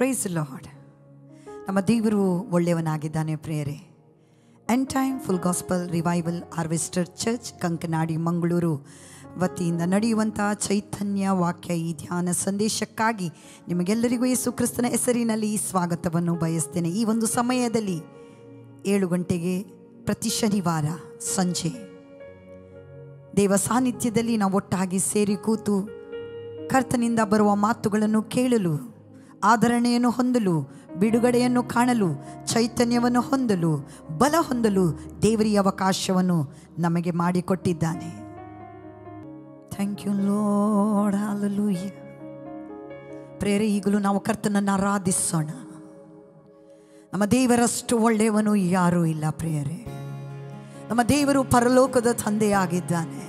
price Lord ನಮ್ಮ ದೇವರು ಒಳ್ಳೆಯವನಾಗಿದ್ದಾನೆ ಪ್ರೇಯರೇ end time full gospel revival harvester church Kankanady Mangaluru ವತಿಯಿಂದ ನಡೆಯುವಂಥ ಚೈತನ್ಯ ವಾಕ್ಯ ಈ ಧ್ಯಾನ ಸಂದೇಶಕ್ಕಾಗಿ ನಿಮಗೆಲ್ಲರಿಗೂ ಯೇಸು ಕ್ರಿಸ್ತನ ಹೆಸರಿನಲ್ಲಿ ಸ್ವಾಗತವನ್ನು ಬಯಸ್ತೇನೆ ಈ ಒಂದು ಸಮಯದಲ್ಲಿ ಏಳು ಗಂಟೆಗೆ ಪ್ರತಿ ಶನಿವಾರ ಸಂಜೆ ದೇವ ಸಾನ್ನಿಧ್ಯದಲ್ಲಿ ನಾವು ಒಟ್ಟಾಗಿ ಸೇರಿ ಕೂತು ಕರ್ತನಿಂದ ಬರುವ ಮಾತುಗಳನ್ನು ಕೇಳಲು ಆಧರಣೆಯನ್ನು ಹೊಂದಲು ಬಿಡುಗಡೆಯನ್ನು ಕಾಣಲು ಚೈತನ್ಯವನ್ನು ಹೊಂದಲು ಬಲ ಹೊಂದಲು ದೇವರಿ ಅವಕಾಶವನ್ನು ನಮಗೆ ಮಾಡಿಕೊಟ್ಟಿದ್ದಾನೆ thank you Lord hallelujah prayer ಈಗಲೂ ನಾವು ಕರ್ತನನ್ನು ಆರಾಧಿಸೋಣ ನಮ್ಮ ದೇವರಷ್ಟು ಒಳ್ಳೆಯವನು ಯಾರೂ ಇಲ್ಲ ಪ್ರೇಯರೇ ನಮ್ಮ ದೇವರು ಪರಲೋಕದ ತಂದೆಯಾಗಿದ್ದಾನೆ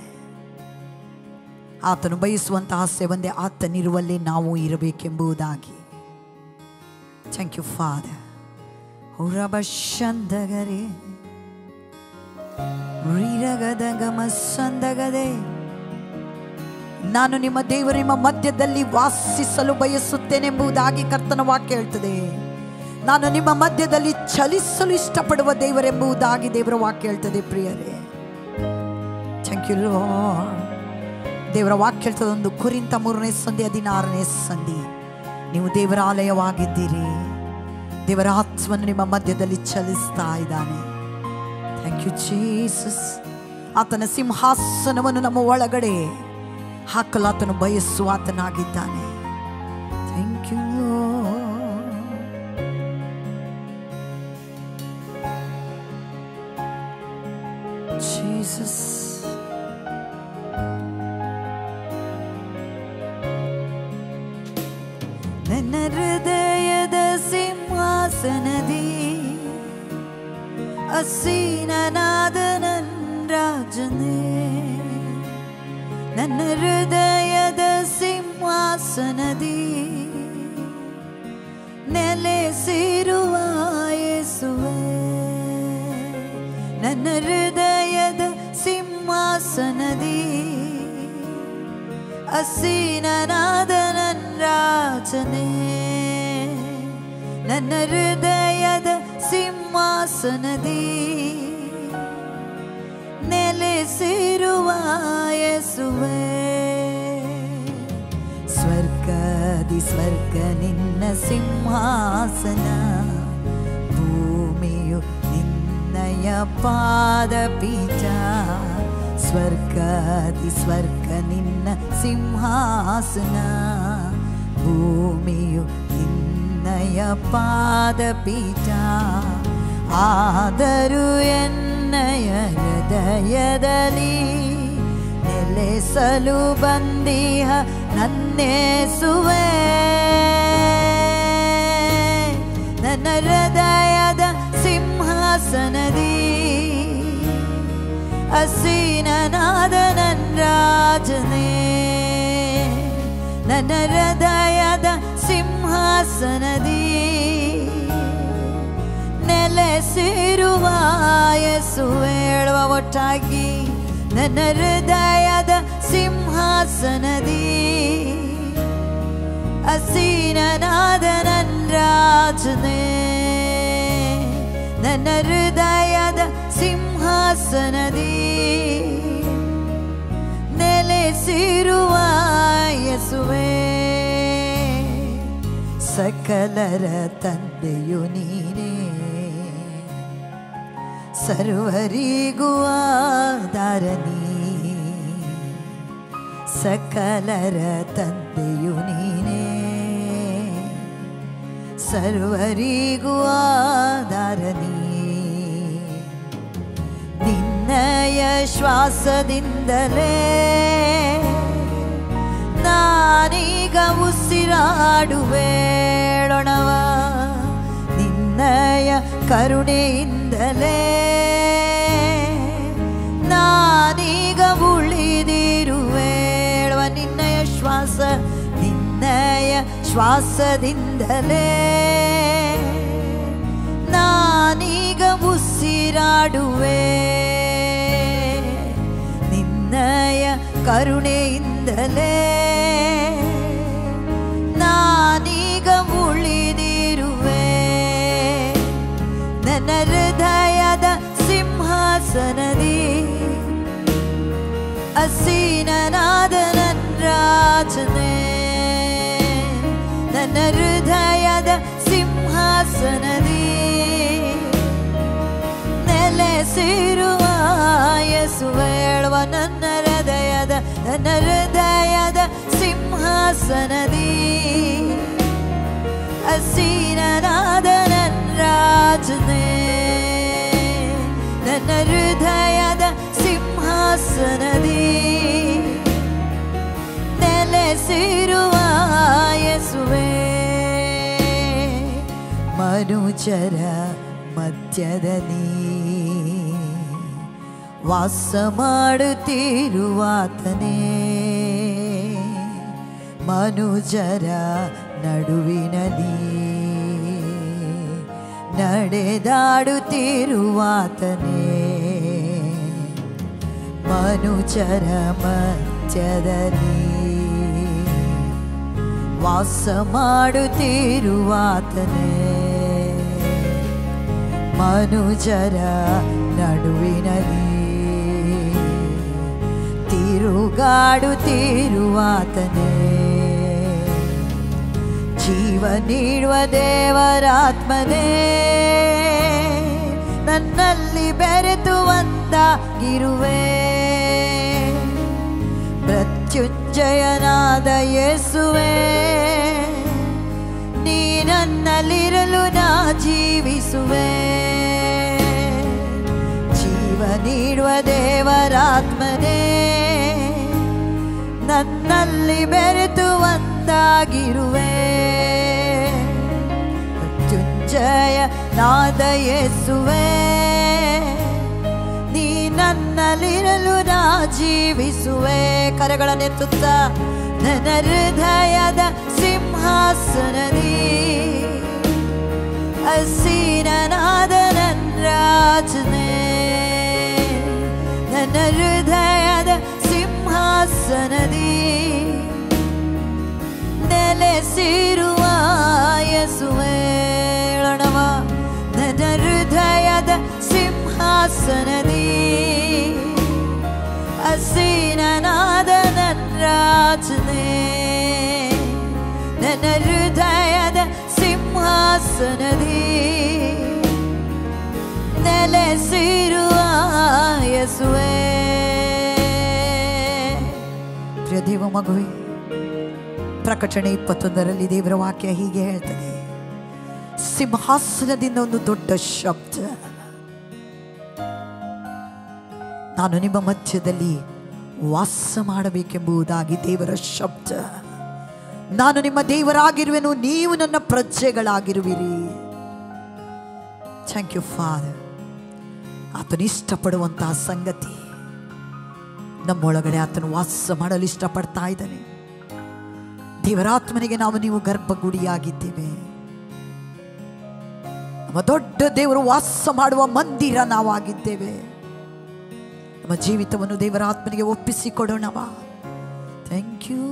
ಆತನು ಬಯಸುವಂತ ಆಸೆ ಒಂದೇ ಆತನಿರುವಲ್ಲಿ ನಾವು ಇರಬೇಕೆಂಬುದಾಗಿ ಥ್ಯಾಂಕ್ ಯು ಫಾದರ್ ಹುರಬಶಂದಗರೆ ರೀರಗದಗಮ ಸಂದಗದೆ ನಾನು ನಿಮ್ಮ ದೇವರು ನಿಮ್ಮ ಮಧ್ಯದಲ್ಲಿ ವಾಸಿಸಲು ಬಯಸುತ್ತೇನೆಂಬುದಾಗಿ ಕರ್ತನ ವಾಕ್ಯ ಹೇಳ್ತದೆ ನಾನು ನಿಮ್ಮ ಮಧ್ಯದಲ್ಲಿ ಚಲಿಸಲು ಇಷ್ಟಪಡುವ ದೇವರೆಂಬುದಾಗಿ ದೇವರ ವಾಕ್ಯ ಹೇಳ್ತದೆ ಪ್ರಿಯರೇ ಥ್ಯಾಂಕ್ ಯು ಲಾರ್ಡ್ ದೇವರ ವಾಕ್ಯ ಹೇಳ್ತದೆ ಒಂದು ಕುರಿತ ಮೂರನೇ ಸಂಧಿ ಹದಿನಾರನೇ ಸಂಧಿ ನೀವು ದೇವರ ಆಲಯವಾಗಿದ್ದೀರಿ ದೇವರ ಆತ್ಮನು ನಿಮ್ಮ ಮಧ್ಯದಲ್ಲಿ ಚಲಿಸ್ತಾ ಇದ್ದಾನೆ ಥ್ಯಾಂಕ್ ಯು ಜೀಸಸ್ ಆತನ ಸಿಂಹಾಸನವನ್ನು ನಮ್ಮ ಒಳಗಡೆ ಹಾಕಲು ಆತನು ಬಯಸುವ ಆತನಾಗಿದ್ದಾನೆ ಥ್ಯಾಂಕ್ ಯು ಜೀಸಸ್ ನನ್ನ ಹೃದಯದ ಸಿಂಹಾಸನದಿ ಅಸೀನನಾದ ನನ್ನ ರಾಜನೇ ನನ್ನ ಹೃದಯದ ಸಿಂಹಾಸನದಿ ನೆಲೆಸಿರುವ ಯೇಸುವೆ ನನ್ನ ಹೃದಯದ ಸಿಂಹಾಸನದಿ ಅಸೀನನಾದ ನನ್ನ ರಾಜನೇ ನನ್ನ ಹೃದಯದ ಸಿಂಹಾಸನದಿ ನೆಲೆಸಿರುವ ಯೇಸುವೆ ಸ್ವರ್ಗದಿ ಸ್ವರ್ಗ ನಿನ್ನ ಸಿಂಹಾಸನ ಭೂಮಿಯು ನಿನ್ನಯ ಪಾದ ಪೀಠ ಸ್ವರ್ಗದಿ ಸ್ವರ್ಗ ನಿನ್ನ ಸಿಂಹಾಸನ ಭೂಮಿಯು ನಿನ್ನಯ ಪಾದ ಪೀಠ ಆದರೂ ಎನ್ನಯ ಹೃದಯದಲ್ಲಿ ನೆಲೆಸಲು ಬಂದಿಹ ನನ್ನೇಸುವೆ ನನ್ನ ಹೃದಯದ ಸಿಂಹಾಸನದಿ ಅಸೀನನಾದ ನನ್ನ ರಾಜನೇ ನನ್ನ ಹೃದಯದ ಸಿಂಹಾಸನದಿ ನೆಲೆಸಿರುವ ಯೇಸುವೆ ಹೇಳುವ ಒಟ್ಟಾಗಿ ನನ್ನ ಹೃದಯದ ಸಿಂಹಾಸನದಿ ಅಸೀನನಾದ ನನ್ನ ರಾಜನೇ ನನ್ನ ಹೃದಯದ ಸಿಂಹಾಸನದಿ ನೆಲೆಸಿರುವ ಯೇಸುವೆ ಸಕಲರ ತಂದೆಯು ನೀನೇ ಸರ್ವರಿಗೂ ಆಧಾರ ನೀ ಸಕಲರ ತಂದೆಯು ನೀನೇ ಸರ್ವರಿಗೂ ಆಧಾರ ನೀ ನಿನ್ನಯ ಶ್ವಾಸದಿಂದಲೇ ನಾನೀಗ ಉಸಿರಾಡುವೇಳೊಣವ ನಿನ್ನಯ ಕರುಣೆಯಿಂದಲೇ ನಾನೀಗ ಉಳಿದಿರುವೇಳುವ ನಿನ್ನಯ ಶ್ವಾಸ ನಿನ್ನಯ ಶ್ವಾಸದಿಂದಲೇ ನಾನೀಗ ಉಸಿರಾಡುವೆ ನಿನ್ನಯ ಕರುಣೆಯಿಂದಲೇ ನಾನೀಗ ಉಳಿದಿ ರಾಜನೇ ನನ್ನ ಹೃದಯದ ಸಿಂಹಾಸನದಿ ನೆಲೆಸಿರುವ ಯೇಸುವೆ ಹೇಳುವ ನನ್ನ ಹೃದಯದ ನನ್ನ ಹೃದಯದ ಸಿಂಹಾಸನದಿ ಹಸೀನನಾದ ನನ್ನ ರಾಜನೇ ನನ್ನ ಹೃದಯದ ಸಿಂಹಾಸನದಿ ನೆಲೆಸಿರುವ ಯೇಸುವೆ ಮನುಜರ ಮಧ್ಯದಲ್ಲಿ ವಾಸ ಮಾಡುತ್ತಿರುವಾತನೇ ಮನುಜರ ನಡುವಿನಲ್ಲಿ ನಡೆದಾಡುತ್ತಿರುವಾತನೇ ಮನುಜರ ಮಧ್ಯದಲ್ಲಿ ವಾಸ ಮಾಡುತ್ತಿರುವಾತನೇ ಮನುಜರ ನಡುವಿನಲ್ಲಿ ತಿರುಗಾಡುತ್ತಿರುವಾತನೇ ಜೀವ ನೀಡುವ ದೇವರಾತ್ಮನೇ ನನ್ನಲ್ಲಿ ಬೆರೆತು ಒಂದಾಗಿರುವೆ ಮೃತ್ಯುಂಜಯನಾದ ಯೇಸುವೆ ನೀ ನನ್ನಲ್ಲಿರಲು ನಾ ಜೀವಿಸುವೆ ಜೀವ ನೀಡುವ ದೇವರಾತ್ಮನೇ ನನ್ನಲ್ಲಿ ಬೆರೆತು ಒಂದಾಗಿರುವೆ ಮೃತ್ಯುಂಜಯ ನಾದ ಯೇಸುವೆ ನೀ ನನ್ನಲ್ಲಿರಲು ನಾ ಜೀವಿಸುವೆ ಕರೆಗಳನ್ನೆತ್ತುತ್ತ ನನ್ನ ಹೃದಯದ ಸಿಂಹಾಸನದಿ ಹಸೀನನಾದ ನನ್ನ ರಾಜನೇ ನನ್ನ ಹೃದಯದ ಸಿಂಹಾಸನದಿ ನೆಲೆಸಿರುವ ಯೇಸುವೆ ಹೇಳೋಣವ ನನ್ನ ಹೃದಯದ ಸಿಂಹಾಸನದಿ ಹಸೀನನಾದ ನನ್ನ ರಾಜನೇ ನನ್ನ ಹೃದಯದ ಸಿಂಹಾಸನದಿ ನೆಲೆಸಿರುವ ಯೇಸುವೆ ಪ್ರಿಯ ದೇವ ಮಗುವೆ ಪ್ರಕಟಣೆ ಇಪ್ಪತ್ತೊಂದರಲ್ಲಿ ದೇವರ ವಾಕ್ಯ ಹೀಗೆ ಹೇಳ್ತದೆ ಸಿಂಹಾಸನದಿಂದ ಒಂದು ದೊಡ್ಡ ಶಬ್ದ ನಾನು ನಿಮ್ಮ ಮಧ್ಯದಲ್ಲಿ ವಾಸ ಮಾಡಬೇಕೆಂಬುದಾಗಿ ದೇವರ ಶಬ್ದ ನಾನು ನಿಮ್ಮ ದೇವರಾಗಿರುವೆನು ನೀವು ನನ್ನ ಪ್ರಜೆಗಳಾಗಿರುವಿರಿ ಥ್ಯಾಂಕ್ ಯು ಫಾದರ್ ಆತನು ಇಷ್ಟಪಡುವಂತಹ ಸಂಗತಿ ನಮ್ಮೊಳಗಡೆ ಆತನು ವಾಸ ಮಾಡಲು ಇಷ್ಟಪಡ್ತಾ ಇದ್ದಾನೆ ದೇವರಾತ್ಮನಿಗೆ ನಾವು ನೀವು ಗರ್ಭಗುಡಿಯಾಗಿದ್ದೇವೆ ನಮ್ಮ ದೊಡ್ಡ ದೇವರು ವಾಸ ಮಾಡುವ ಮಂದಿರ ನಾವಾಗಿದ್ದೇವೆ ನಮ್ಮ ಜೀವಿತವನ್ನು ದೇವರ ಆತ್ಮನಿಗೆ ಒಪ್ಪಿಸಿಕೊಡೋಣವ ಥ್ಯಾಂಕ್ ಯು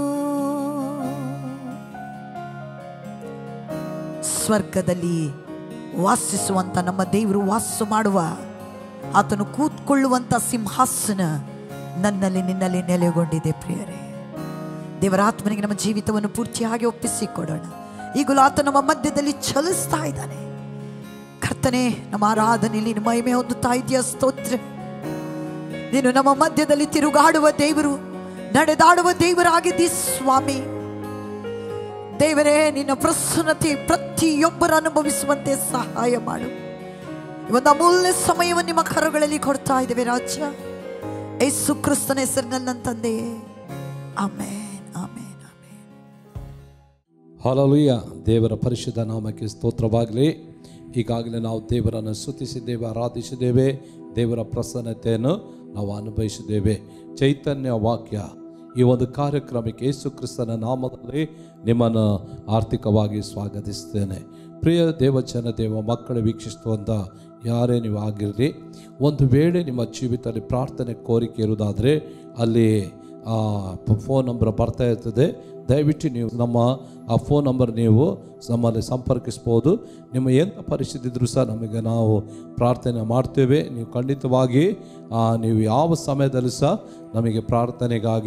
ಸ್ವರ್ಗದಲ್ಲಿ ವಾಸಿಸುವಂತ ನಮ್ಮ ದೇವರು ವಾಸ ಮಾಡುವ ಆತನು ಕೂತ್ಕೊಳ್ಳುವಂತ ಸಿಂಹಾಸನ ನನ್ನಲ್ಲಿ ನಿನ್ನಲ್ಲಿ ನೆಲೆಗೊಂಡಿದೆ ಪ್ರಿಯರೇ ದೇವರ ಆತ್ಮನಿಗೆ ನಮ್ಮ ಜೀವಿತವನ್ನು ಪೂರ್ತಿಯಾಗಿ ಒಪ್ಪಿಸಿಕೊಡೋಣ ಈಗಲೂ ಆತ ನಮ್ಮ ಮಧ್ಯದಲ್ಲಿ ಚಲಿಸ್ತಾ ಇದ್ದಾನೆ ಕರ್ತನೆ ನಮ್ಮ ಆರಾಧನೆಯಲ್ಲಿ ನಿಮ್ಮ ಮಹಿಮೆ ಹೊಂದುತ್ತಾ ಇದೆಯಾ ಸ್ತೋತ್ರ ನೀನು ನಮ್ಮ ಮಧ್ಯದಲ್ಲಿ ತಿರುಗಾಡುವ ದೇವರು ನಡೆದಾಡುವ ದೇವರಾಗಿದ್ದಿ ಸ್ವಾಮಿ ದೇವರೇ ನಿನ್ನ ಪ್ರಸನ್ನತೆ ಪ್ರತಿಯೊಬ್ಬರು ಅನುಭವಿಸುವಂತೆ ಸಹಾಯ ಮಾಡು ಈ ಒಂದು ಅಮೂಲ್ಯ ಸಮಯವನ್ನು ನಿಮ್ಮ ಕರಗಳಲ್ಲಿ ಕೊಡ್ತಾ ಇದ್ದೇವೆ ರಾಜ್ಯ ಯೇಸು ಕ್ರಿಸ್ತನ ಹೆಸರಿನಲ್ಲಿ ನನ್ನ ತಂದೆಯೇ ಆಮೇನ್ ಆಮೇನ್ ಆಮೇನ್ ಹಾಲಲುಯ್ಯ ದೇವರ ಪರಿಶುದ್ಧ ನಾಮಕ್ಕೆ ಸ್ತೋತ್ರವಾಗಲಿ ಈಗಾಗಲೇ ನಾವು ದೇವರನ್ನು ಸ್ತುತಿಸಿದ್ದೇವೆ ಆರಾಧಿಸಿದ್ದೇವೆ ದೇವರ ಪ್ರಸನ್ನತೆಯನ್ನು ನಾವು ಅನುಭವಿಸಿದ್ದೇವೆ ಚೈತನ್ಯ ವಾಕ್ಯ ಈ ಒಂದು ಕಾರ್ಯಕ್ರಮಕ್ಕೆ ಯೇಸು ಕ್ರಿಸ್ತನ ನಾಮದಲ್ಲಿ ನಿಮ್ಮನ್ನು ಆರ್ಥಿಕವಾಗಿ ಸ್ವಾಗತಿಸ್ತೇನೆ ಪ್ರಿಯ ದೇವಚನ ದೇವ ಮಕ್ಕಳು ವೀಕ್ಷಿಸುವಂಥ ಯಾರೇ ನೀವು ಆಗಿರಲಿ ಒಂದು ವೇಳೆ ನಿಮ್ಮ ಜೀವಿತದಲ್ಲಿ ಪ್ರಾರ್ಥನೆ ಕೋರಿಕೆ ಇರುವುದಾದರೆ ಅಲ್ಲಿ ಆ ಫೋನ್ ನಂಬರ್ ಬರ್ತಾ ಇರ್ತದೆ ದಯವಿಟ್ಟು ನೀವು ನಮ್ಮ ಆ ಫೋನ್ ನಂಬರ್ ನೀವು ನಮ್ಮಲ್ಲಿ ಸಂಪರ್ಕಿಸ್ಬೋದು ನಿಮ್ಮ ಎಂಥ ಪರಿಸ್ಥಿತಿ ಇದ್ರೂ ಸಹ ನಮಗೆ ನಾವು ಪ್ರಾರ್ಥನೆ ಮಾಡ್ತೇವೆ ನೀವು ಖಂಡಿತವಾಗಿ ಆ, ನೀವು ಯಾವ ಸಮಯದಲ್ಲೂ ಸಹ ನಮಗೆ ಪ್ರಾರ್ಥನೆಗಾಗಿ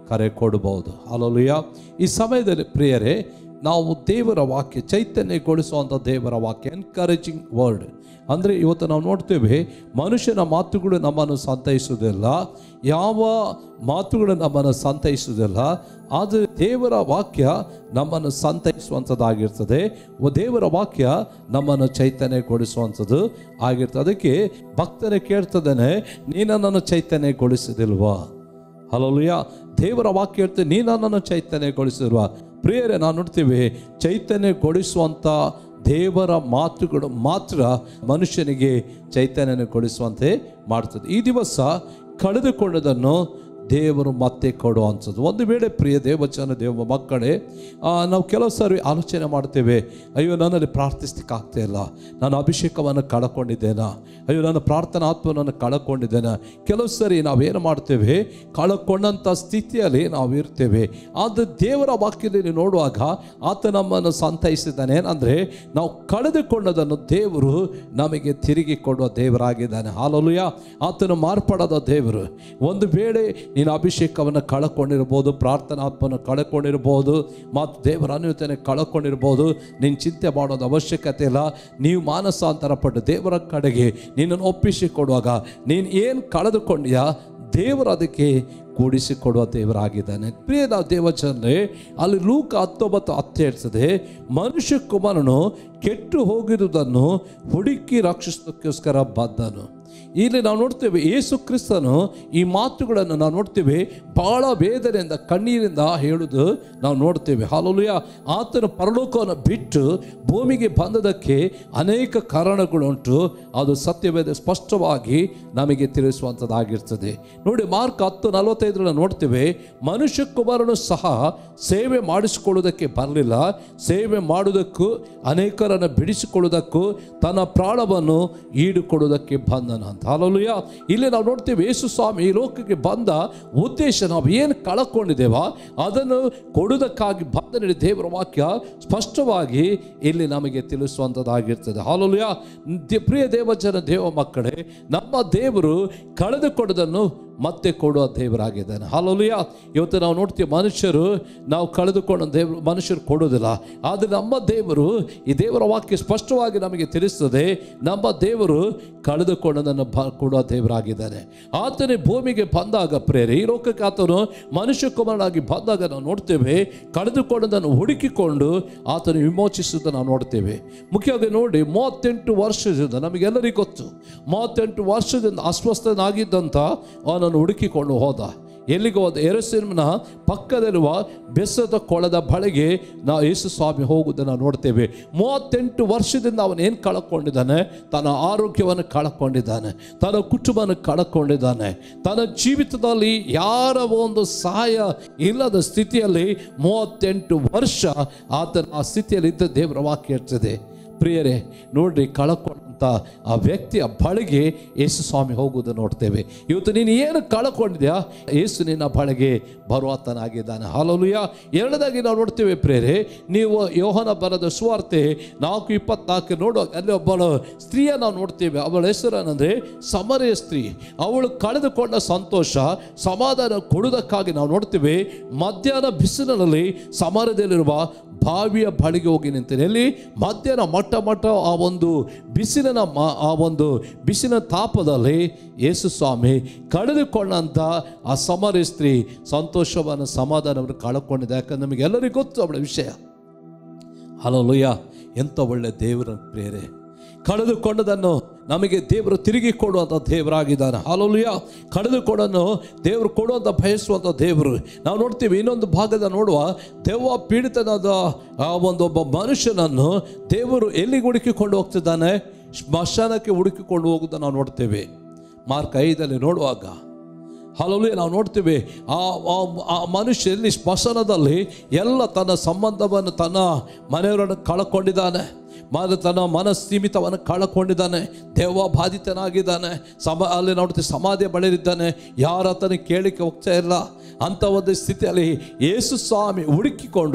ಕರೆ ಕೊಡಬಹುದು ಅಲ್ಲೂಯ ಈ ಸಮಯದಲ್ಲಿ ಪ್ರಿಯರೇ ನಾವು ದೇವರ ವಾಕ್ಯ ಚೈತನ್ಯಗೊಳಿಸುವಂಥ ದೇವರ ವಾಕ್ಯ ಎನ್ಕರೇಜಿಂಗ್ ವರ್ಡ್ ಅಂದರೆ ಇವತ್ತು ನಾವು ನೋಡ್ತೇವೆ ಮನುಷ್ಯನ ಮಾತುಗಳು ನಮ್ಮನ್ನು ಸಂತೈಸುವುದಿಲ್ಲ ಯಾವ ಮಾತುಗಳು ನಮ್ಮನ್ನು ಸಂತೈಸುವುದಿಲ್ಲ ಆದರೆ ದೇವರ ವಾಕ್ಯ ನಮ್ಮನ್ನು ಸಂತೈಸುವಂಥದ್ದಾಗಿರ್ತದೆ ಒ- ದೇವರ ವಾಕ್ಯ ನಮ್ಮನ್ನು ಚೈತನ್ಯಗೊಳಿಸುವಂಥದ್ದು ಆಗಿರ್ತದೆ ಅದಕ್ಕೆ ಭಕ್ತನೇ ಕೇಳ್ತದೇನೆ ನೀನು ನನ್ನನ್ನು ಚೈತನ್ಯಗೊಳಿಸಿದಿಲ್ವಾ ಹಲೋಲುಯ ದೇವರ ವಾಕ್ಯ ಹೇಳ್ತೇನೆ ನೀ ನನ್ನನ್ನು ಚೈತನ್ಯಗೊಳಿಸಿರುವ ಪ್ರಿಯರೇ ನಾವು ನೋಡ್ತೀವಿ ಚೈತನ್ಯಗೊಳಿಸುವಂಥ ದೇವರ ಮಾತುಗಳು ಮಾತ್ರ ಮನುಷ್ಯನಿಗೆ ಚೈತನ್ಯಗೊಳಿಸುವಂತೆ ಮಾಡ್ತದೆ ಈ ದಿವಸ ಕಳೆದುಕೊಂಡದನ್ನು ದೇವರು ಮತ್ತೆ ಕೊಡುವಂಥದ್ದು ಒಂದು ವೇಳೆ ಪ್ರಿಯ ದೇವಚನ ದೇವ ಮಕ್ಕಳೇ ಆ, ನಾವು ಕೆಲವು ಸಾರಿ ಆಲೋಚನೆ ಮಾಡ್ತೇವೆ ಅಯ್ಯೋ ನನ್ನಲ್ಲಿ ಪ್ರಾರ್ಥಿಸ್ಲಿಕ್ಕೆ ಆಗ್ತಾ ಇಲ್ಲ ನಾನು ಅಭಿಷೇಕವನ್ನು ಕಳ್ಕೊಂಡಿದ್ದೇನಾ ಅಯ್ಯೋ ನನ್ನ ಪ್ರಾರ್ಥನಾ ಆತ್ಮವನ್ನು ಕಳ್ಕೊಂಡಿದ್ದೇನೆ ಕೆಲವು ಸರಿ ನಾವೇನು ಮಾಡ್ತೇವೆ ಕಳ್ಕೊಂಡಂಥ ಸ್ಥಿತಿಯಲ್ಲಿ ನಾವು ಇರ್ತೇವೆ ಆದರೆ ದೇವರ ವಾಕ್ಯದಲ್ಲಿ ನೋಡುವಾಗ ಆತ ನಮ್ಮನ್ನು ಸಂತೈಸಿದ್ದಾನೆ ಏನಂದರೆ ನಾವು ಕಳೆದುಕೊಂಡದನ್ನು ದೇವರು ನಮಗೆ ತಿರುಗಿ ಕೊಡುವ ದೇವರಾಗಿದ್ದಾನೆ ಹಾಲಲುಯ ಆತನು ಮಾರ್ಪಡದ ದೇವರು ಒಂದು ವೇಳೆ ನೀನು ಅಭಿಷೇಕವನ್ನು ಕಳ್ಕೊಂಡಿರ್ಬೋದು ಪ್ರಾರ್ಥನಾತ್ಮವನ್ನು ಕಳ್ಕೊಂಡಿರ್ಬೋದು ಮತ್ತು ದೇವರ ಅನ್ಯತನೆ ಕಳ್ಕೊಂಡಿರ್ಬೋದು ನೀನು ಚಿಂತೆ ಮಾಡೋದು ಅವಶ್ಯಕತೆ ಇಲ್ಲ ನೀವು ಮಾನಸಾಂತರ ಪಟ್ಟು ದೇವರ ಕಡೆಗೆ ನಿನ್ನನ್ನು ಒಪ್ಪಿಸಿಕೊಡುವಾಗ ನೀನು ಏನು ಕಳೆದುಕೊಂಡ್ಯಾ ದೇವರು ಅದಕ್ಕೆ ಕೂಡಿಸಿಕೊಡುವ ದೇವರಾಗಿದ್ದಾನೆ ಪ್ರಿಯದ ದೇವಚಂದ್ರೆ ಅಲ್ಲಿ ಲೂಕ ಹತ್ತೊಂಬತ್ತು ಹತ್ತು ಹೇಳ್ತದೆ ಮನುಷ್ಯ ಕುಮಾರನು ಕೆಟ್ಟು ಹೋಗಿರುವುದನ್ನು ಹುಡುಕಿ ರಕ್ಷಿಸೋಕ್ಕೋಸ್ಕರ ಬದ್ದನು ಇಲ್ಲಿ ನಾವು ನೋಡ್ತೇವೆ ಯೇಸು ಕ್ರಿಸ್ತನು ಈ ಮಾತುಗಳನ್ನು ನಾವು ನೋಡ್ತೇವೆ ಬಹಳ ವೇದನೆಯಿಂದ ಕಣ್ಣೀರಿಂದ ಹೇಳುವುದು ನಾವು ನೋಡ್ತೇವೆ ಹಾಲುಯ ಆತನ ಪರಲೋಕವನ್ನು ಬಿಟ್ಟು ಭೂಮಿಗೆ ಬಂದದಕ್ಕೆ ಅನೇಕ ಕಾರಣಗಳುಂಟು ಅದು ಸತ್ಯವೇದ ಸ್ಪಷ್ಟವಾಗಿ ನಮಗೆ ತಿಳಿಸುವಂಥದ್ದಾಗಿರ್ತದೆ ನೋಡಿ ಮಾರ್ಕ್ ಹತ್ತು ನಲವತ್ತೈದರಲ್ಲಿ ನೋಡ್ತೇವೆ ಮನುಷ್ಯ ಕುಮಾರನು ಸಹ ಸೇವೆ ಮಾಡಿಸಿಕೊಳ್ಳುವುದಕ್ಕೆ ಬರಲಿಲ್ಲ ಸೇವೆ ಮಾಡುವುದಕ್ಕೂ ಅನೇಕರನ್ನು ಬಿಡಿಸಿಕೊಳ್ಳುವುದಕ್ಕೂ ತನ್ನ ಪ್ರಾಣವನ್ನು ಈಡುಕೊಡುವುದಕ್ಕೆ ಬಂದನ ಅಂತ ಹಾಲಲುಯ ಇಲ್ಲಿ ನಾವು ನೋಡ್ತೇವೆ ಯೇಸು ಸ್ವಾಮಿ ಈ ಲೋಕಕ್ಕೆ ಬಂದ ಉದ್ದೇಶ ನಾವು ಏನು ಕಳ್ಕೊಂಡಿದ್ದೇವ ಅದನ್ನು ಕೊಡುವುದಕ್ಕಾಗಿ ಬಂದ ನಡೆ ದೇವರ ವಾಕ್ಯ ಸ್ಪಷ್ಟವಾಗಿ ಇಲ್ಲಿ ನಮಗೆ ತಿಳಿಸುವಂಥದ್ದಾಗಿರ್ತದೆ ಹಾಲಲುಯ ದೇ- ಪ್ರಿಯ ದೇವಜನ ದೇವ ಮಕ್ಕಳೇ ನಮ್ಮ ದೇವರು ಕಳೆದುಕೊಡೋದನ್ನು ಮತ್ತೆ ಕೊಡುವ ದೇವರಾಗಿದ್ದಾನೆ ಹಾಲಲುಯ ಇವತ್ತು ನಾವು ನೋಡ್ತೀವಿ ಮನುಷ್ಯರು ನಾವು ಕಳೆದುಕೊಂಡ ದೇವರು ಮನುಷ್ಯರು ಕೊಡೋದಿಲ್ಲ ಆದರೆ ನಮ್ಮ ದೇವರು ಈ ದೇವರ ವಾಕ್ಯ ಸ್ಪಷ್ಟವಾಗಿ ನಮಗೆ ತಿಳಿಸ್ತದೆ ನಮ್ಮ ದೇವರು ಕಳೆದುಕೊಂಡದನ್ನು ಬ ಕೊಡುವ ದೇವರಾಗಿದ್ದಾನೆ ಆತನೇ ಭೂಮಿಗೆ ಬಂದಾಗ ಪ್ರೇರೆ ಈ ಲೋಕಕ್ಕೆ ಆತನು ಮನುಷ್ಯ ಕುಮಾರನಾಗಿ ಬಂದಾಗ ನಾವು ನೋಡ್ತೇವೆ ಕಳೆದುಕೊಂಡದನ್ನು ಹುಡುಕಿಕೊಂಡು ಆತನು ವಿಮೋಚಿಸುವುದನ್ನು ನಾವು ನೋಡ್ತೇವೆ ಮುಖ್ಯವಾಗಿ ನೋಡಿ ಮೂವತ್ತೆಂಟು ವರ್ಷದಿಂದ ನಮಗೆಲ್ಲರಿಗೂ ಗೊತ್ತು ಮೂವತ್ತೆಂಟು ವರ್ಷದಿಂದ ಅಸ್ವಸ್ಥನಾಗಿದ್ದಂಥ ಅವನನ್ನು ಹುಡುಕಿಕೊಂಡು ಹೋದ ಎಲ್ಲಿಗೆ ಹೋದ ಎರಸಿನ ಪಕ್ಕದಲ್ಲಿರುವ ಬೆಸದ ಕೊಳದ ಬಳಿಗೆ ನಾವು ಯೇಸು ಸ್ವಾಮಿ ಹೋಗುವುದನ್ನು ನಾವು ನೋಡ್ತೇವೆ ಮೂವತ್ತೆಂಟು ವರ್ಷದಿಂದ ಅವನು ಏನು ಕಳ್ಕೊಂಡಿದ್ದಾನೆ ತನ್ನ ಆರೋಗ್ಯವನ್ನು ಕಳ್ಕೊಂಡಿದ್ದಾನೆ ತನ್ನ ಕುಟುಂಬವನ್ನು ಕಳ್ಕೊಂಡಿದ್ದಾನೆ ತನ್ನ ಜೀವಿತದಲ್ಲಿ ಯಾರ ಒಂದು ಸಹಾಯ ಇಲ್ಲದ ಸ್ಥಿತಿಯಲ್ಲಿ ಮೂವತ್ತೆಂಟು ವರ್ಷ ಆತನ ಆ ಸ್ಥಿತಿಯಲ್ಲಿ ಇದ್ದ ದೇವರ ವಾಕ್ಯ ಇರ್ತದೆ ಪ್ರಿಯರೇ ನೋಡ್ರಿ ಕಳ್ಕೊಂಡಂಥ ಆ ವ್ಯಕ್ತಿಯ ಬಳಿಗೆ ಯೇಸು ಸ್ವಾಮಿ ಹೋಗುವುದು ನೋಡ್ತೇವೆ ಇವತ್ತು ನೀನು ಏನು ಕಳ್ಕೊಂಡಿದ್ಯಾ ಯೇಸು ನಿನ್ನ ಬಳಿಗೆ ಬರುವಾತನಾಗಿದ್ದಾನೆ ಹಾಲಲುಯ ಎರಡದಾಗಿ ನಾವು ನೋಡ್ತೇವೆ ಪ್ರೇರೆ ನೀವು ಯೋಹನ ಬರದ ಸುವಾರ್ತೆ ನಾಲ್ಕು ಇಪ್ಪತ್ನಾಲ್ಕು ನೋಡುವಾಗ ಅಲ್ಲಿ ಒಬ್ಬಳು ಸ್ತ್ರೀಯ ನಾವು ನೋಡ್ತೇವೆ ಅವಳ ಹೆಸರೇನೆಂದರೆ ಸಮರೆಯ ಸ್ತ್ರೀ ಅವಳು ಕಳೆದುಕೊಂಡ ಸಂತೋಷ ಸಮಾಧಾನ ಕೊಡುವುದಕ್ಕಾಗಿ ನಾವು ನೋಡ್ತೇವೆ ಮಧ್ಯಾಹ್ನ ಬಿಸಿಲಿನಲ್ಲಿ ಸಮರದಲ್ಲಿರುವ ಬಾವಿಯ ಬಳಿಗೆ ಹೋಗಿ ನಿಂತೇನೆ ಎಲ್ಲಿ ಮಧ್ಯಾಹ್ನ ಮೊಟ್ಟ ಮೊಟ್ಟ ಆ ಒಂದು ಬಿಸಿಲಿನ ಮ ಆ ಒಂದು ಬಿಸಿಲಿನ ತಾಪದಲ್ಲಿ ಯೇಸು ಸ್ವಾಮಿ ಕಳೆದುಕೊಂಡಂಥ ಆ ಸಮರ ಸ್ತ್ರೀ ಸಂತೋಷವನ್ನು ಸಮಾಧಾನವನ್ನು ಕಳ್ಕೊಂಡಿದೆ ಯಾಕಂದ್ರೆ ನಮಗೆಲ್ಲರಿಗೂ ಗೊತ್ತು ಅವಳ ವಿಷಯ ಹಲಲುಯ್ಯ ಎಂಥ ಒಳ್ಳೆ ದೇವರ ಪ್ರೇರೆ ಕಳೆದುಕೊಂಡದನ್ನು ನಮಗೆ ದೇವರು ತಿರುಗಿ ಕೊಡುವಂಥ ದೇವರಾಗಿದ್ದಾನೆ ಹಾಲಲುಯ್ಯ ಕಳೆದುಕೊಂಡನ್ನು ದೇವರು ಕೊಡುವಂಥ ಬಯಸುವಂಥ ದೇವರು ನಾವು ನೋಡ್ತೀವಿ ಇನ್ನೊಂದು ಭಾಗದ ನೋಡುವ ದೆವ್ವ ಪೀಡಿತನಾದ ಆ ಒಂದು ಒಬ್ಬ ಮನುಷ್ಯನನ್ನು ದೇವರು ಎಲ್ಲಿಗೆ ಹುಡುಕಿಕೊಂಡು ಹೋಗ್ತಿದ್ದಾನೆ ಸ್ಮಶಾನಕ್ಕೆ ಹುಡುಕಿಕೊಂಡು ಹೋಗುವುದನ್ನು ನಾವು ನೋಡ್ತೇವೆ ಮಾರ್ಕ್ ಐದಲ್ಲಿ ನೋಡುವಾಗ ಹಲವು ನಾವು ನೋಡ್ತೀವಿ ಆ ಆ- ಆ ಮನುಷ್ಯ ಎಲ್ಲಿ ಸ್ಮಶಾನದಲ್ಲಿ ಎಲ್ಲ ತನ್ನ ಸಂಬಂಧವನ್ನು ತನ್ನ ಮನೆಯವರನ್ನು ಕಳ್ಕೊಂಡಿದ್ದಾನೆ ಮತ್ತು ತನ್ನ ಮನಸ್ಥೀಮಿತವನ್ನು ಕಳ್ಕೊಂಡಿದ್ದಾನೆ ದೆವ್ವ ಬಾಧಿತನಾಗಿದ್ದಾನೆ ಸಮ ಅಲ್ಲಿ ನೋಡ್ತೀವಿ ಸಮಾಧಿಯ ಬಳಿರಿದ್ದಾನೆ ಯಾರ ಆತನಿಗೆ ಕೇಳಿಕ್ಕೆ ಹೋಗ್ತಾ ಇಲ್ಲ ಅಂಥ ಒಂದು ಸ್ಥಿತಿಯಲ್ಲಿ ಯೇಸು ಸ್ವಾಮಿ ಹುಡುಕಿಕೊಂಡು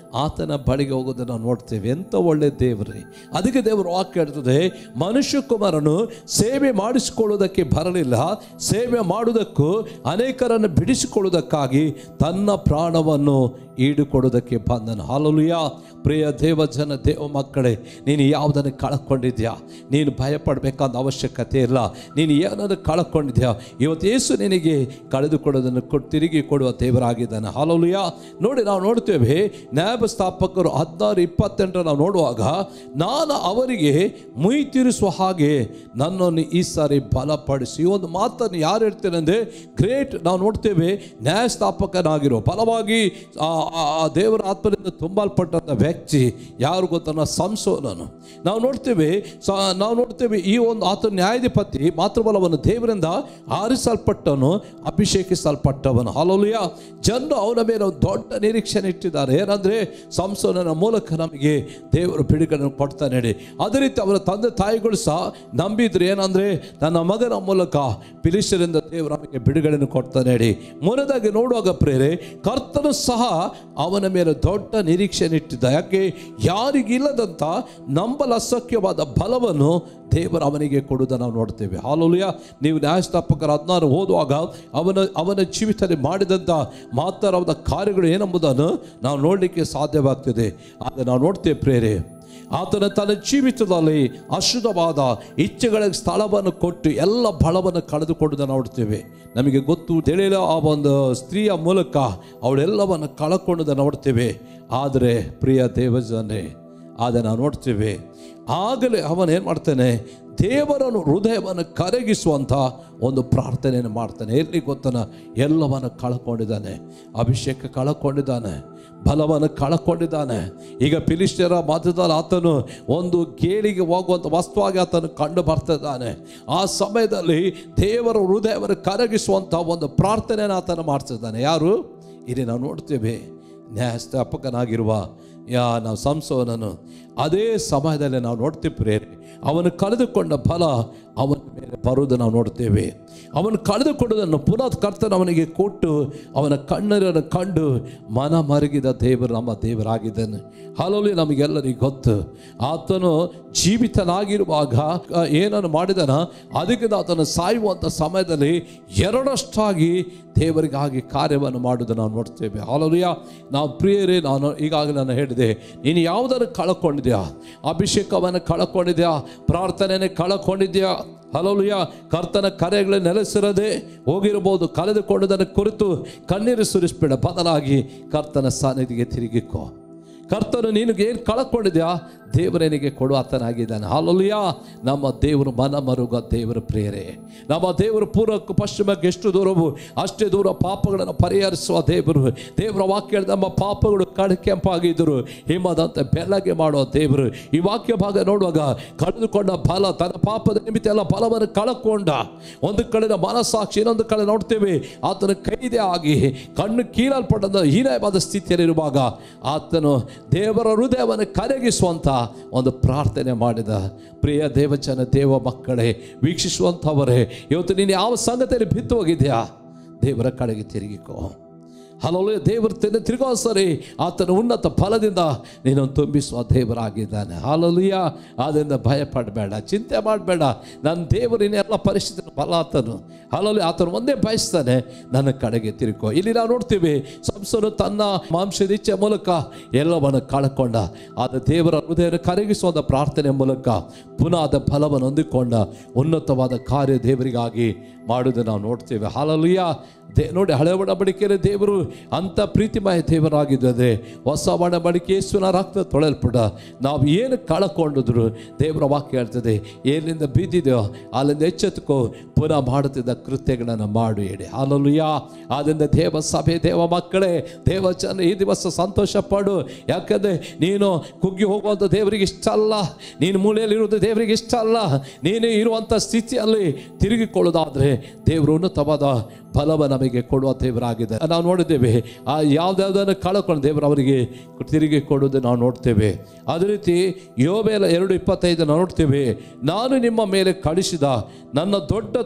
ಆತನ ಬಳಿಗೆ ಹೋಗೋದನ್ನು ನಾವು ನೋಡ್ತೇವೆ ಎಂಥ ಒಳ್ಳೆ ದೇವರೇ ಅದಕ್ಕೆ ದೇವರು ವಾಕ್ಯ ಹೇಳ್ತದೆ ಮನುಷ್ಯ ಕುಮಾರನು ಸೇವೆ ಮಾಡಿಸಿಕೊಳ್ಳುವುದಕ್ಕೆ ಬರಲಿಲ್ಲ ಸೇವೆ ಮಾಡುವುದಕ್ಕೂ ಅನೇಕರನ್ನು ಬಿಡಿಸಿಕೊಳ್ಳುವುದಕ್ಕಾಗಿ ತನ್ನ ಪ್ರಾಣವನ್ನು ಈಡುಕೊಡುವುದಕ್ಕೆ ಬಂದನು ಹಾಲಲುಯ ಪ್ರಿಯ ದೇವಜನ ದೇವ ಮಕ್ಕಳೇ ನೀನು ಯಾವುದನ್ನು ಕಳ್ಕೊಂಡಿದ್ಯಾ ನೀನು ಭಯಪಡಬೇಕಾದ ಅವಶ್ಯಕತೆ ಇಲ್ಲ ನೀನು ಏನನ್ನು ಕಳ್ಕೊಂಡಿದ್ಯಾ ಇವತ್ತು ಯೇಸು ನಿನಗೆ ಕಳೆದುಕೊಡೋದನ್ನು ಕೊಟ್ಟು ತಿರುಗಿ ಕೊಡುವ ದೇವರಾಗಿದ್ದಾನೆ ಹಾಲಲುಯ ನೋಡಿ ನಾವು ನೋಡ್ತೇವೆ ನ್ಯಾಯಸ್ಥಾಪಕರು ಹದಿನಾರು ಇಪ್ಪತ್ತೆಂಟರ ನಾವು ನೋಡುವಾಗ ನಾನು ಅವರಿಗೆ ಮುಯಿ ತೀರಿಸುವ ಹಾಗೆ ನನ್ನನ್ನು ಈ ಸಾರಿ ಬಲಪಡಿಸಿ ಈ ಒಂದು ಮಾತನ್ನು ಯಾರು ಹೇಳ್ತೇನೆ ಅಂದರೆ ಗ್ರೇಟ್ ನಾವು ನೋಡ್ತೇವೆ ನ್ಯಾಯಸ್ಥಾಪಕನಾಗಿರೋ ಬಲವಾಗಿ ಆ ಆ- ಆ ದೇವರ ಆತ್ಮದಿಂದ ತುಂಬಲ್ಪಟ್ಟಂಥ ವ್ಯಕ್ತಿ ಯಾರು ಗೊತ್ತನ್ನ ಸಂಸೋನನು ನಾವು ನೋಡ್ತೇವೆ ಸ ನಾವು ನೋಡ್ತೇವೆ ಈ ಒಂದು ಆತ ನ್ಯಾಯಾಧಿಪತಿ ಮಾತೃಬಲವನ್ನು ದೇವರಿಂದ ಆರಿಸಲ್ಪಟ್ಟವನು ಅಭಿಷೇಕಿಸಲ್ಪಟ್ಟವನು ಹಾಲೋಲಿಯ ಜನರು ಅವನ ಮೇಲೆ ಒಂದು ದೊಡ್ಡ ನಿರೀಕ್ಷೆನೆ ಇಟ್ಟಿದ್ದಾರೆ ಏನಂದ್ರೆ ಸಂಸೋನನ ಮೂಲಕ ನಮಗೆ ದೇವರು ಬಿಡುಗಡೆ ಕೊಡ್ತಾನೆ ಹೇಳಿ ಅದೇ ರೀತಿ ಅವರ ತಂದೆ ತಾಯಿಗಳು ಸಹ ನಂಬಿದ್ರು ಏನಂದ್ರೆ ನನ್ನ ಮಗನ ಮೂಲಕ ಪಿಲಿಶರಿಂದ ದೇವರು ನಮಗೆ ಬಿಡುಗಡೆಯನ್ನು ಕೊಡ್ತಾನೆ ಹೇಳಿ ಮೊದಲಾಗಿ ನೋಡುವಾಗ ಪ್ರೇರೆ ಕರ್ತನು ಸಹ ಅವನ ಮೇಲೆ ದೊಡ್ಡ ನಿರೀಕ್ಷೆಯನ್ನು ಇಟ್ಟಿದ್ದ ಯಾಕೆ ಯಾರಿಗಿಲ್ಲದಂತ ನಂಬಲ ಅಸಖ್ಯವಾದ ಬಲವನ್ನು ದೇವರು ಅವನಿಗೆ ಕೊಡುವುದನ್ನು ನಾವು ನೋಡ್ತೇವೆ ಹಾಲುಲಿಯ ನೀವು ನ್ಯಾಯಸ್ಥಾಪಕರ ಹದಿನಾರು ಓದುವಾಗ ಅವನ ಅವನ ಜೀವಿತದಲ್ಲಿ ಮಾಡಿದಂಥ ಮಾತರವಾದ ಕಾರ್ಯಗಳು ಏನೆಂಬುದನ್ನು ನಾವು ನೋಡಲಿಕ್ಕೆ ಸಾಧ್ಯವಾಗ್ತದೆ ಆದರೆ ನಾವು ನೋಡ್ತೇವೆ ಪ್ರೇರೆ ಆತನ ತನ್ನ ಜೀವಿತದಲ್ಲಿ ಅಶುದ್ಧವಾದ ಇಚ್ಛೆಗಳಿಗೆ ಸ್ಥಳವನ್ನು ಕೊಟ್ಟು ಎಲ್ಲ ಬಲವನ್ನು ಕಳೆದುಕೊಂಡುದನ್ನು ನೋಡ್ತೇವೆ ನಮಗೆ ಗೊತ್ತು ತಿಳಿಯಲ ಆ ಒಂದು ಸ್ತ್ರೀಯ ಮೂಲಕ ಅವಳೆಲ್ಲವನ್ನು ಕಳಕೊಂಡುದನ್ನು ನೋಡ್ತೇವೆ ಆದರೆ ಪ್ರಿಯ ದೇವಜನೇ ಆದರೆ ನಾವು ನೋಡ್ತೇವೆ ಆಗಲೇ ಅವನು ಏನು ಮಾಡ್ತಾನೆ ದೇವರನ್ನು ಹೃದಯವನ್ನು ಕರಗಿಸುವಂಥ ಒಂದು ಪ್ರಾರ್ಥನೆಯನ್ನು ಮಾಡ್ತಾನೆ ಎಲ್ಲಿ ಗೊತ್ತನ ಎಲ್ಲವನ್ನು ಕಳ್ಕೊಂಡಿದ್ದಾನೆ ಅಭಿಷೇಕ ಕಳ್ಕೊಂಡಿದ್ದಾನೆ ಬಲವನ್ನು ಕಳ್ಕೊಂಡಿದ್ದಾನೆ ಈಗ ಫಿಲಿಸ್ಟಿಯರ ಮಧ್ಯದಲ್ಲಿ ಆತನು ಒಂದು ಗೇಳಿಗೆ ಹೋಗುವಂಥ ವಸ್ತುವಾಗಿ ಆತನು ಕಂಡು ಬರ್ತಿದ್ದಾನೆ ಆ ಸಮಯದಲ್ಲಿ ದೇವರ ಹೃದಯವನ್ನು ಕರಗಿಸುವಂಥ ಒಂದು ಪ್ರಾರ್ಥನೆಯನ್ನು ಆತನು ಮಾಡ್ತಿದ್ದಾನೆ ಯಾರು ಇಲ್ಲಿ ನಾವು ನೋಡ್ತೇವೆ ನ್ಯಾಯಸ್ಥಾಪಕನಾಗಿರುವ ಯಾ ನಾವು ಸಂಸೋನನು ಅದೇ ಸಮಯದಲ್ಲಿ ನಾವು ನೋಡ್ತೀವಿ ಪ್ರೇರೆ ಅವನು ಕಳೆದುಕೊಂಡ ಫಲ ಅವನ ಮೇಲೆ ಬರುವುದು ನಾವು ನೋಡ್ತೇವೆ ಅವನು ಕಳೆದುಕೊಂಡದನ್ನು ಪುನಃ ಕರ್ತನ ಅವನಿಗೆ ಕೊಟ್ಟು ಅವನ ಕಣ್ಣರನ್ನು ಕಂಡು ಮನ ಮರುಗಿದ ದೇವರು ನಮ್ಮ ದೇವರಾಗಿದ್ದಾನೆ ಹಾಲಲ್ಲಿ ನಮಗೆಲ್ಲರಿಗೂ ಗೊತ್ತು ಆತನು ಜೀವಿತನಾಗಿರುವಾಗ ಆ, ಏನನ್ನು ಮಾಡಿದನ ಅದಕ್ಕೆ ಆತನು ಸಾಯುವಂಥ ಸಮಯದಲ್ಲಿ ಎರಡಷ್ಟಾಗಿ ದೇವರಿಗಾಗಿ ಕಾರ್ಯವನ್ನು ಮಾಡುವುದನ್ನು ನಾವು ನೋಡ್ತೇವೆ ಹಾಲಲಿಯ ನಾವು ಪ್ರಿಯರೇ ನಾನು ಈಗಾಗಲೇ ನಾನು ಹೇಳಿದೆ ನೀನು ಯಾವುದನ್ನು ಕಳ್ಕೊಂಡಿದ್ಯಾ ಅಭಿಷೇಕವನ್ನು ಕಳ್ಕೊಂಡಿದ್ಯಾ ಪ್ರಾರ್ಥನೆಯನ್ನು ಕಳ್ಕೊಂಡಿದ್ಯಾ ಹಲಲುಯ ಕರ್ತನ ಕರೆಗಳು ನೆಲೆಸಿರದೆ ಹೋಗಿರಬಹುದು ಕಳೆದುಕೊಂಡದನ್ನು ಕುರಿತು ಕಣ್ಣೀರು ಸುರಿಸ್ಬೇಡ ಬದಲಾಗಿ ಕರ್ತನ ಸಾನ್ನಿಧಿಗೆ ತಿರುಗಿಕೋ ಕರ್ತನು ನಿನಗೆ ಏನು ಕಳ್ಕೊಂಡಿದ್ಯಾ ದೇವರೇನಿಗೆ ಕೊಡುವಾತನಾಗಿದ್ದಾನೆ ಹಾಲಲಿಯ ನಮ್ಮ ದೇವರು ಮನ ಮರುಗ ದೇವರ ಪ್ರೇರೆ ನಮ್ಮ ದೇವರು ಪೂರ್ವಕ್ಕೂ ಪಶ್ಚಿಮಕ್ಕೆ ಎಷ್ಟು ದೂರವು ಅಷ್ಟೇ ದೂರ ಪಾಪಗಳನ್ನು ಪರಿಹರಿಸುವ ದೇವರು ದೇವರ ವಾಕ್ಯ ಹೇಳಿದ ನಮ್ಮ ಪಾಪಗಳು ಕಡಕೆಂಪಾಗಿದ್ದರು ಹಿಮದಂತೆ ಬೆಲ್ಲಗೆ ಮಾಡುವ ದೇವರು ಈ ವಾಕ್ಯ ಭಾಗ ನೋಡುವಾಗ ಕಳೆದುಕೊಂಡ ಬಲ ತನ್ನ ಪಾಪದ ನಿಮಿತ್ತ ಎಲ್ಲ ಬಲವನ್ನು ಕಳಕೊಂಡ ಒಂದು ಕಡೆ ಮನಸ್ಸಾಕ್ಷಿ ಇನ್ನೊಂದು ಕಡೆ ನೋಡ್ತೇವೆ ಆತನ ಕೈದೆ ಆಗಿ ಕಣ್ಣು ಕೀಳಲ್ಪಟ್ಟದ ಹೀನವಾದ ಸ್ಥಿತಿಯಲ್ಲಿರುವಾಗ ಆತನು ದೇವರ ಹೃದಯವನ್ನು ಕರಗಿಸುವಂಥ ಒಂದು ಪ್ರಾರ್ಥನೆ ಮಾಡಿದ ಪ್ರಿಯ ದೇವಚನ ದೇವ ಮಕ್ಕಳೇ ವೀಕ್ಷಿಸುವಂಥವರೇ ಇವತ್ತು ನೀನು ಯಾವ ಸಂಗತಿಯಲ್ಲಿ ಬಿತ್ತು ಹೋಗಿದ್ಯಾ ದೇವರ ಕಡೆಗೆ ತಿರುಗಿಕೋ ಹಲವು ದೇವರು ತಿನ್ನ ತಿರುಗೋ ಸರಿ ಆತನ ಉನ್ನತ ಫಲದಿಂದ ನೀನನ್ನು ತುಂಬಿಸುವ ದೇವರಾಗಿದ್ದಾನೆ ಹಾಲಲುಯ ಆದ್ದರಿಂದ ಭಯಪಡಬೇಡ ಚಿಂತೆ ಮಾಡಬೇಡ ನನ್ನ ದೇವರಿನ ಎಲ್ಲ ಪರಿಸ್ಥಿತಿ ಫಲ ಆತನು ಹಾಲಲ್ಲಿ ಆತನು ಒಂದೇ ಬಯಸ್ತಾನೆ ನನ್ನ ಕಡೆಗೆ ತಿರುಕೋ ಇಲ್ಲಿ ನಾವು ನೋಡ್ತೀವಿ ಸಂಸನು ತನ್ನ ಮಾಂಸದ ಇಚ್ಛೆ ಮೂಲಕ ಎಲ್ಲವನ್ನು ಕಳ್ಕೊಂಡ ಆದ ದೇವರ ಹೃದಯ ಕರಗಿಸುವಂಥ ಪ್ರಾರ್ಥನೆ ಮೂಲಕ ಪುನಃ ಆದ ಫಲವನ್ನು ಹೊಂದಿಕೊಂಡ ಉನ್ನತವಾದ ಕಾರ್ಯ ದೇವರಿಗಾಗಿ ಮಾಡುವುದನ್ನು ನಾವು ನೋಡ್ತೇವೆ ಹಾಲಲುಯ ದೇ ನೋಡಿ ಹಳೆ ಒಡಂಬಡಿಕೆಯಲ್ಲಿ ದೇವರು ಅಂಥ ಪ್ರೀತಿಮಯ ದೇವರಾಗಿದ್ದರೆ ಹೊಸ ಒಡಂಬಡಿಕೆ ಯೇಸುವಿನ ರಕ್ತ ತೊಳೆಯಲ್ಪಡ ನಾವು ಏನು ಕಳ್ಕೊಂಡಿದ್ರು ದೇವರ ವಾಕ್ಯ ಹೇಳ್ತದೆ ಎಲ್ಲಿಂದ ಬಿದ್ದಿದೆಯೋ ಅಲ್ಲಿಂದ ಎಚ್ಚೆತ್ತುಕೋ ಪುನಃ ಮಾಡುತ್ತಿದ್ದ ಕೃತ್ಯಗಳನ್ನು ಮಾಡು ಹೇಳಿ ಹಾಲಲುಯ ಆದ್ದರಿಂದ ದೇವ ಸಭೆ ದೇವ ಮಕ್ಕಳೇ ದೇವ ಜನ ಈ ದಿವಸ ಸಂತೋಷ ಪಡು ಯಾಕಂದರೆ ನೀನು ಕುಗ್ಗಿ ಹೋಗುವಂಥ ದೇವರಿಗೆ ಇಷ್ಟ ಅಲ್ಲ ನೀನು ಮೂಲೆಯಲ್ಲಿರುವುದು ದೇವರಿಗೆ ಇಷ್ಟ ಅಲ್ಲ ನೀನು ಇರುವಂಥ ಸ್ಥಿತಿಯಲ್ಲಿ ತಿರುಗಿಕೊಳ್ಳೋದಾದರೆ ದೇವರು ಉನ್ನತವಾದ ಫಲವ ನಮಗೆ ಕೊಡುವ ದೇವರಾಗಿದೆ ನಾವು ನೋಡಿದ್ದೇವೆ ಆ ಯಾವುದ್ಯಾವುದನ್ನು ಕಳ್ಕೊಂಡು ದೇವರು ಅವರಿಗೆ ತಿರುಗಿ ಕೊಡುವುದು ನಾವು ನೋಡ್ತೇವೆ ಅದೇ ರೀತಿ ಯೋಬೇಲ ಎರಡು ಇಪ್ಪತ್ತೈದು ನಾವು ನೋಡ್ತೇವೆ ನಾನು ನಿಮ್ಮ ಮೇಲೆ ಕಳಿಸಿದ ನನ್ನ ದೊಡ್ಡ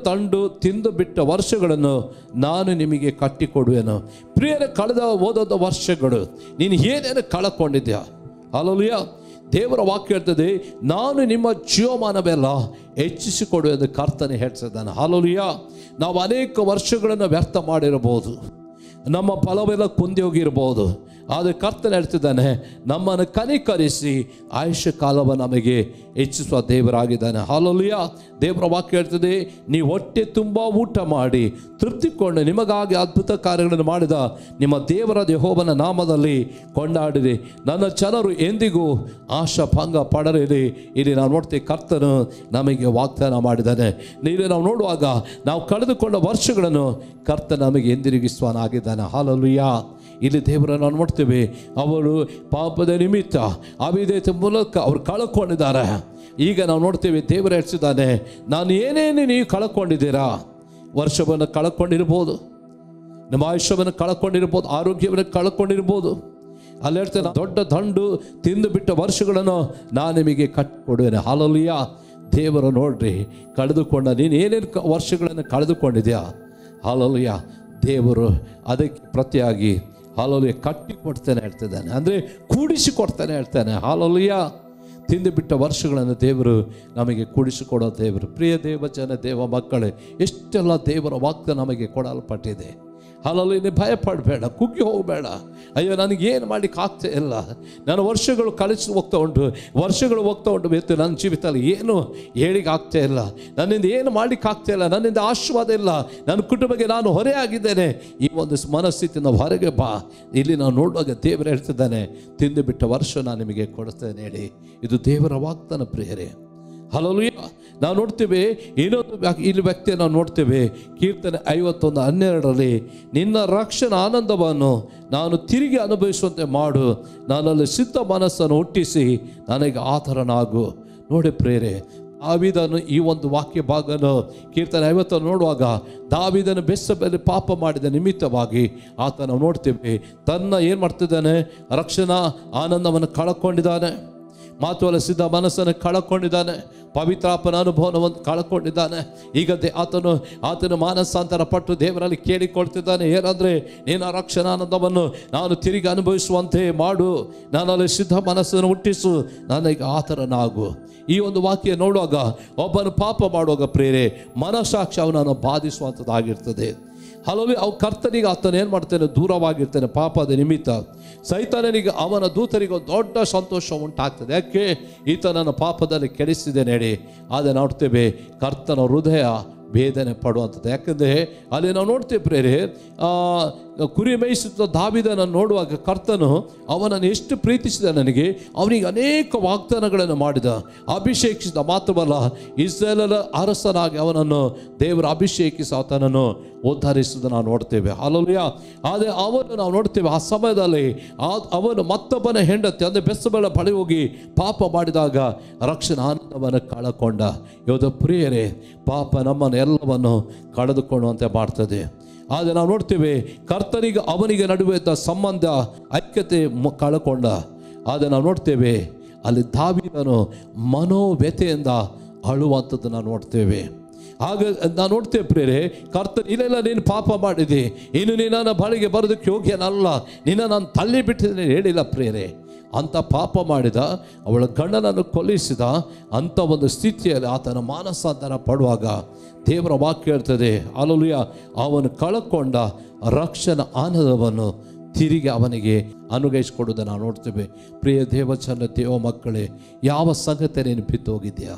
ತಂಡು ತಿಂದು ಬಿಟ್ಟ ವರ್ಷಗಳನ್ನು ನಾನು ನಿಮಗೆ ಕಟ್ಟಿಕೊಡುವೆನು ಪ್ರಿಯರ ಕಳೆದ ಓದೋದ ವರ್ಷಗಳು ನೀನು ಏನೇನು ಕಳ್ಕೊಂಡಿದ್ಯಾ ಅಲ್ಲೂಯ ದೇವರ ವಾಕ್ಯ ಹೇಳ್ತದೆ ನಾನು ನಿಮ್ಮ ಜೀವಮಾನವೆಲ್ಲ ಹೆಚ್ಚಿಸಿಕೊಡು ಎಂದು ಕರ್ತನೆ ಹೇಳ್ತಿದ್ದಾನೆ ಹಾಲೋಲಿಯ ನಾವು ಅನೇಕ ವರ್ಷಗಳನ್ನು ವ್ಯರ್ಥ ಮಾಡಿರಬಹುದು ನಮ್ಮ ಫಲವೆಲ್ಲ ಕುಂದಿ ಹೋಗಿರ್ಬೋದು ಆದರೆ ಕರ್ತನೆ ಹೇಳ್ತಿದ್ದಾನೆ ನಮ್ಮನ್ನು ಕನಿಕರಿಸಿ ಆಯುಷ್ಯ ಕಾಲವ ನಮಗೆ ಹೆಚ್ಚಿಸುವ ದೇವರಾಗಿದ್ದಾನೆ ಹಾಲೋಲಿಯ ದೇವರ ವಾಕ್ಯ ಹೇಳ್ತದೆ ನೀವು ಹೊಟ್ಟೆ ತುಂಬ ಊಟ ಮಾಡಿ ತೃಪ್ತಿಕೊಂಡು ನಿಮಗಾಗಿ ಅದ್ಭುತ ಕಾರ್ಯಗಳನ್ನು ಮಾಡಿದ ನಿಮ್ಮ ದೇವರ ಯೆಹೋವನ ನಾಮದಲ್ಲಿ ಕೊಂಡಾಡಿರಿ ನನ್ನ ಜನರು ಎಂದಿಗೂ ಆಶಾ ಭಂಗ ಪಡರಿರಿ ಇಲ್ಲಿ ನಾವು ನೋಡ್ತೀವಿ ಕರ್ತನು ನಮಗೆ ವಾಗ್ದಾನ ಮಾಡಿದ್ದಾನೆ ಇಲ್ಲಿ ನಾವು ನೋಡುವಾಗ ನಾವು ಕಳೆದುಕೊಂಡ ವರ್ಷಗಳನ್ನು ಕರ್ತ ನಮಗೆ ಎಂದಿರುಗಿಸುವನಾಗಿದ್ದಾನೆ ಹಾಲಲ್ಲುಯ್ಯ ಇಲ್ಲಿ ದೇವರನ್ನು ನಾವು ನೋಡ್ತೇವೆ ಅವರು ಪಾಪದ ನಿಮಿತ್ತ ಅವಿದೇತ ಮೂಲಕ ಅವರು ಕಳ್ಕೊಂಡಿದ್ದಾರೆ ಈಗ ನಾವು ನೋಡ್ತೇವೆ ದೇವರು ಹೇಳ್ಸಿದ್ದಾನೆ ನಾನು ಏನೇನು ನೀವು ಕಳ್ಕೊಂಡಿದ್ದೀರಾ ವರ್ಷವನ್ನು ಕಳ್ಕೊಂಡಿರ್ಬೋದು ನಮ್ಮ ಆಯುಷ್ಯವನ್ನು ಕಳ್ಕೊಂಡಿರ್ಬೋದು ಆರೋಗ್ಯವನ್ನು ಕಳ್ಕೊಂಡಿರ್ಬೋದು ಅಲ್ಲಿ ಹೇಳ್ತೇನೆ ದೊಡ್ಡ ದಂಡು ತಿಂದು ಬಿಟ್ಟ ವರ್ಷಗಳನ್ನು ನಾನು ನಿಮಗೆ ಕಟ್ಟಿಕೊಡುವೇನೆ ಹಾಲಲ್ಲಿಯ ದೇವರು ನೋಡ್ರಿ ಕಳೆದುಕೊಂಡ ನೀನು ಏನೇನು ಕ- ವರ್ಷಗಳನ್ನು ಕಳೆದುಕೊಂಡಿದ್ಯಾ ಹಾಲಲ್ಲಿಯ ದೇವರು ಅದಕ್ಕೆ ಪ್ರತಿಯಾಗಿ ಹಾಲಲ್ಲಿಯ ಕಟ್ಟಿ ಕೊಡ್ತೇನೆ ಹೇಳ್ತಿದ್ದಾನೆ ಅಂದರೆ ಕೂಡಿಸಿ ಕೊಡ್ತಾನೆ ಹೇಳ್ತಾನೆ ಹಾಲಲ್ಲಿಯ ತಿಂದು ಬಿಟ್ಟ ವರ್ಷಗಳನ್ನು ದೇವರು ನಮಗೆ ಕೂಡಿಸಿಕೊಡೋ ದೇವರು ಪ್ರಿಯ ದೇವ ಜನ ದೇವ ಮಕ್ಕಳೇ ಎಷ್ಟೆಲ್ಲ ದೇವರ ವಾಕ್ಯ ನಮಗೆ ಕೊಡಲ್ಪಟ್ಟಿದೆ ಹಾಲಲ್ಲಿ ನೀನು ಭಯಪಡಬೇಡ ಕುಗ್ಗಿ ಹೋಗಬೇಡ ಅಯ್ಯೋ ನನಗೇನು ಮಾಡ್ಲಿಕ್ಕೆ ಆಗ್ತಾ ಇಲ್ಲ ನಾನು ವರ್ಷಗಳು ಕಳಿಸಿ ಹೋಗ್ತಾ ಉಂಟು ವರ್ಷಗಳು ಹೋಗ್ತಾ ಉಂಟು ಬೇತು ನನ್ನ ಜೀವಿತದಲ್ಲಿ ಏನು ಹೇಳಿಕ್ಕೆ ಆಗ್ತಾ ಇಲ್ಲ ನನ್ನಿಂದ ಏನು ಮಾಡ್ಲಿಕ್ಕೆ ಆಗ್ತಾ ಇಲ್ಲ ನನ್ನಿಂದ ಆಶೀರ್ವಾದ ಇಲ್ಲ ನನ್ನ ಕುಟುಂಬಕ್ಕೆ ನಾನು ಹೊರೆ ಆಗಿದ್ದೇನೆ ಈ ಒಂದು ಮನಸ್ಥಿತಿಯಿಂದ ಹೊರಗೆ ಬಾ ಇಲ್ಲಿ ನಾವು ನೋಡುವಾಗ ದೇವರು ಹೇಳ್ತಿದ್ದಾನೆ ತಿಂದು ಬಿಟ್ಟ ವರ್ಷ ನಾನು ನಿಮಗೆ ಕೊಡ್ತೇನೆ ಹೇಳಿ ಇದು ದೇವರ ವಾಗ್ದಾನ ಪ್ರಿಯರೇ ಹಲಲುಯ ನಾವು ನೋಡ್ತೇವೆ ಇನ್ನೊಂದು ವ್ಯಾಕ್- ಇಲ್ಲಿ ವ್ಯಕ್ತಿಯ ನಾವು ನೋಡ್ತೇವೆ ಕೀರ್ತನೆ ಐವತ್ತೊಂದು ಹನ್ನೆರಡರಲ್ಲಿ ನಿನ್ನ ರಕ್ಷಣಾ ಆನಂದವನ್ನು ನಾನು ತಿರುಗಿ ಅನುಭವಿಸುವಂತೆ ಮಾಡು ನಾನಲ್ಲಿ ಸಿದ್ಧ ಮನಸ್ಸನ್ನು ಹುಟ್ಟಿಸಿ ನನಗೆ ಆತರನಾಗು ನೋಡಿ ಪ್ರೇರೆ ದಾವಿದನು ಈ ಒಂದು ವಾಕ್ಯ ಭಾಗನು ಕೀರ್ತನೆ ಐವತ್ತನ್ನು ನೋಡುವಾಗ ದಾವಿದನು ಬೆಸ್ಸಬೆಲೆ ಪಾಪ ಮಾಡಿದ ನಿಮಿತ್ತವಾಗಿ ಆತ ನಾವು ನೋಡ್ತೇವೆ ತನ್ನ ಏನು ಮಾಡ್ತಿದ್ದಾನೆ ರಕ್ಷಣಾ ಆನಂದವನ್ನು ಕಳ್ಕೊಂಡಿದ್ದಾನೆ ಮಾತುವಲ್ಲ ಸಿದ್ಧ ಮನಸ್ಸನ್ನು ಕಳ್ಕೊಂಡಿದ್ದಾನೆ ಪವಿತ್ರಾಪನ ಅನುಭವವನ್ನು ಕಳ್ಕೊಂಡಿದ್ದಾನೆ ಈಗ ದೇ ಆತನು ಆತನು ಮಾನಸಾಂತರ ಪಟ್ಟು ದೇವರಲ್ಲಿ ಕೇಳಿಕೊಳ್ತಿದ್ದಾನೆ ಏನಂದರೆ ನಿನ್ನ ರಕ್ಷಣಾನಂದವನ್ನು ನಾನು ತಿರುಗಿ ಅನುಭವಿಸುವಂತೆ ಮಾಡು ನಾನಲ್ಲಿ ಸಿದ್ಧ ಮನಸ್ಸನ್ನು ಹುಟ್ಟಿಸು ನನಗೆ ಆತರನಾಗು ಈ ಒಂದು ವಾಕ್ಯ ನೋಡುವಾಗ ಒಬ್ಬನು ಪಾಪ ಮಾಡುವಾಗ ಪ್ರೇರೆ ಮನಸಾಕ್ಷಿ ಅವನನ್ನು ಬಾಧಿಸುವಂಥದ್ದಾಗಿರ್ತದೆ ಹಲವು ಅವು ಕರ್ತನಿಗೆ ಆತನ ಏನು ಮಾಡ್ತಾನೆ ದೂರವಾಗಿರ್ತಾನೆ ಪಾಪದ ನಿಮಿತ್ತ ಸೈತಾನನಿಗೆ ಅವನ ದೂತರಿಗೆ ಒಂದು ದೊಡ್ಡ ಸಂತೋಷ ಉಂಟಾಗ್ತದೆ ಯಾಕೆ ಈತ ನನ್ನ ಪಾಪದಲ್ಲಿ ಕೆಡಿಸಿದೆ ಹೇಳಿ ಆದರೆ ನೋಡ್ತೇವೆ ಕರ್ತನ ಹೃದಯ ಬೇದನೆ ಪಡುವಂಥದ್ದು ಯಾಕಂದರೆ ಅಲ್ಲಿ ನಾವು ನೋಡ್ತೇವೆ ಪ್ರೇರೆ ಆ, ಕುರಿ ಮೇಯಿಸುತ್ತ ದಾವಿದನ ನೋಡುವಾಗ ಕರ್ತನು ಅವನನ್ನು ಎಷ್ಟು ಪ್ರೀತಿಸಿದ ನನಗೆ ಅವನಿಗೆ ಅನೇಕ ವಾಗ್ದಾನಗಳನ್ನು ಮಾಡಿದ ಅಭಿಷೇಕಿಸಿದ ಮಾತ್ರವಲ್ಲ ಇಸ್ರೇಲರ ಅರಸನಾಗಿ ಅವನನ್ನು ದೇವರು ಅಭಿಷೇಕಿಸಿ ಆತನನ್ನು ಉದ್ಧರಿಸುವುದು ನಾವು ನೋಡ್ತೇವೆ ಅಲ್ಲಲ್ಯ ಆದರೆ ಅವನು ನಾವು ನೋಡ್ತೇವೆ ಆ ಸಮಯದಲ್ಲಿ ಆ ಅವನು ಮತ್ತೊಬ್ಬನ ಹೆಂಡತಿ ಅಂದರೆ ಬೆಸ್ಸಬಳ ಬಳಿ ಹೋಗಿ ಪಾಪ ಮಾಡಿದಾಗ ರಕ್ಷಣಾ ಆನಂದವನ್ನು ಕಳಕೊಂಡ ಯೋಧ ಪ್ರಿಯರೇ ಪಾಪ ನಮ್ಮನ್ನು ಎಲ್ಲವನ್ನು ಕಳೆದುಕೊಳ್ಳುವಂತೆ ಮಾಡ್ತದೆ ಆದರೆ ನಾವು ನೋಡ್ತೇವೆ ಕರ್ತನಿಗೆ ಅವನಿಗೆ ನಡುವೆ ಇದ್ದ ಸಂಬಂಧ ಐಕ್ಯತೆ ಮ- ಕಳಕೊಂಡ ಆದರೆ ನಾವು ನೋಡ್ತೇವೆ ಅಲ್ಲಿ ದಾವಿದನು ಮನೋವ್ಯತೆಯಿಂದ ಅಳುವಂಥದ್ದು ನಾವು ನೋಡ್ತೇವೆ ಆಗ ನಾವು ನೋಡ್ತೇವೆ ಪ್ರೇರೆ ಕರ್ತನ್ ಇಲ್ಲೆಲ್ಲ ನೀನು ಪಾಪ ಮಾಡಿದೆ ಇನ್ನು ನೀನು ನನ್ನ ಬಳಿಗೆ ಬರೋದಕ್ಕೆ ಯೋಗ್ಯನಲ್ಲ ನಿನ್ನ ನಾನು ತಳ್ಳಿ ಬಿಟ್ಟಿದ್ದೇನೆ ಹೇಳಿಲ್ಲ ಪ್ರೇರೆ ಅಂಥ ಪಾಪ ಮಾಡಿದ ಅವಳ ಗಂಡನನ್ನು ಕೊಲ್ಲಿಸಿದ ಅಂಥ ಒಂದು ಸ್ಥಿತಿಯಲ್ಲಿ ಆತನ ಮಾನಸಾಂತರ ಪಡುವಾಗ ದೇವರ ವಾಕ್ಯ ಹೇಳ್ತದೆ ಅಲಲುಯ ಅವನು ಕಳಕೊಂಡ ರಕ್ಷಣ ಆನಂದವನ್ನು ತಿರುಗಿ ಅವನಿಗೆ ಅನುಗೈಸಿಕೊಡುವುದನ್ನು ನಾವು ನೋಡ್ತೇವೆ ಪ್ರಿಯ ದೇವಚನ ದೇವ ಮಕ್ಕಳೇ ಯಾವ ಸಂಗತಿ ನೀನು ಬಿದ್ದು ಹೋಗಿದೆಯಾ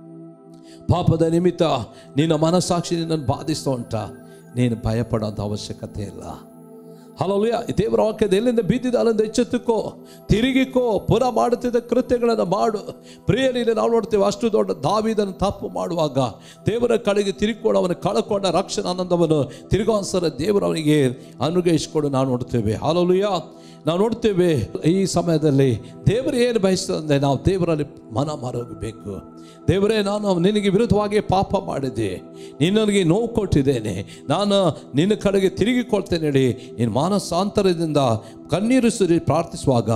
ಪಾಪದ ನಿಮಿತ್ತ ನಿನ್ನ ಮನಸ್ಸಾಕ್ಷಿ ನಿನ್ನನ್ನು ಬಾಧಿಸ್ತಾ ಉಂಟ ನೀನು ಭಯಪಡೋಂಥ ಅವಶ್ಯಕತೆ ಇಲ್ಲ ಹಲೋಲಿಯ ದೇವರ ವಾಕ್ಯದ ಎಲ್ಲಿಂದ ಬಿದ್ದಿದೆ ಅಲ್ಲಿಂದ ಎಚ್ಚೆತ್ತುಕೋ ತಿರುಗಿಕೋ ಪುನಃ ಮಾಡುತ್ತಿದ್ದ ಕೃತ್ಯಗಳನ್ನು ಮಾಡು ಪ್ರಿಯರಲ್ಲಿ ನಾವು ನೋಡ್ತೇವೆ ಅಷ್ಟು ದೊಡ್ಡ ದಾವಿದನ್ನು ತಪ್ಪು ಮಾಡುವಾಗ ದೇವರ ಕಡೆಗೆ ತಿರುಗಿಕೊಂಡು ಅವನು ಕಳಕೊಂಡ ರಕ್ಷಣಾ ಆನಂದವನ್ನು ತಿರುಗುವಂಸರ ದೇವರು ಅವನಿಗೆ ಅನುಗ್ರಹಿಸಿಕೊಂಡು ನಾವು ನೋಡ್ತೇವೆ ಹಾಲೋಲಿಯ ನಾವು ನೋಡ್ತೇವೆ ಈ ಸಮಯದಲ್ಲಿ ದೇವರು ಏನು ಬಯಸ್ತಂದ್ರೆ ನಾವು ದೇವರಲ್ಲಿ ಮನ ಮರಗಬೇಕು ದೇವರೇ ನಾನು ನಿನಗೆ ವಿರುದ್ಧವಾಗಿ ಪಾಪ ಮಾಡಿದೆ ನಿನ್ನನಿಗೆ ನೋವು ಕೊಟ್ಟಿದ್ದೇನೆ ನಾನು ನಿನ್ನ ಕಡೆಗೆ ತಿರುಗಿಕೊಳ್ತೇನೆ ಹೇಳಿ ನಿನ್ನ ಮಾನಸಾಂತರದಿಂದ ಕಣ್ಣೀರು ಸುರಿ ಪ್ರಾರ್ಥಿಸುವಾಗ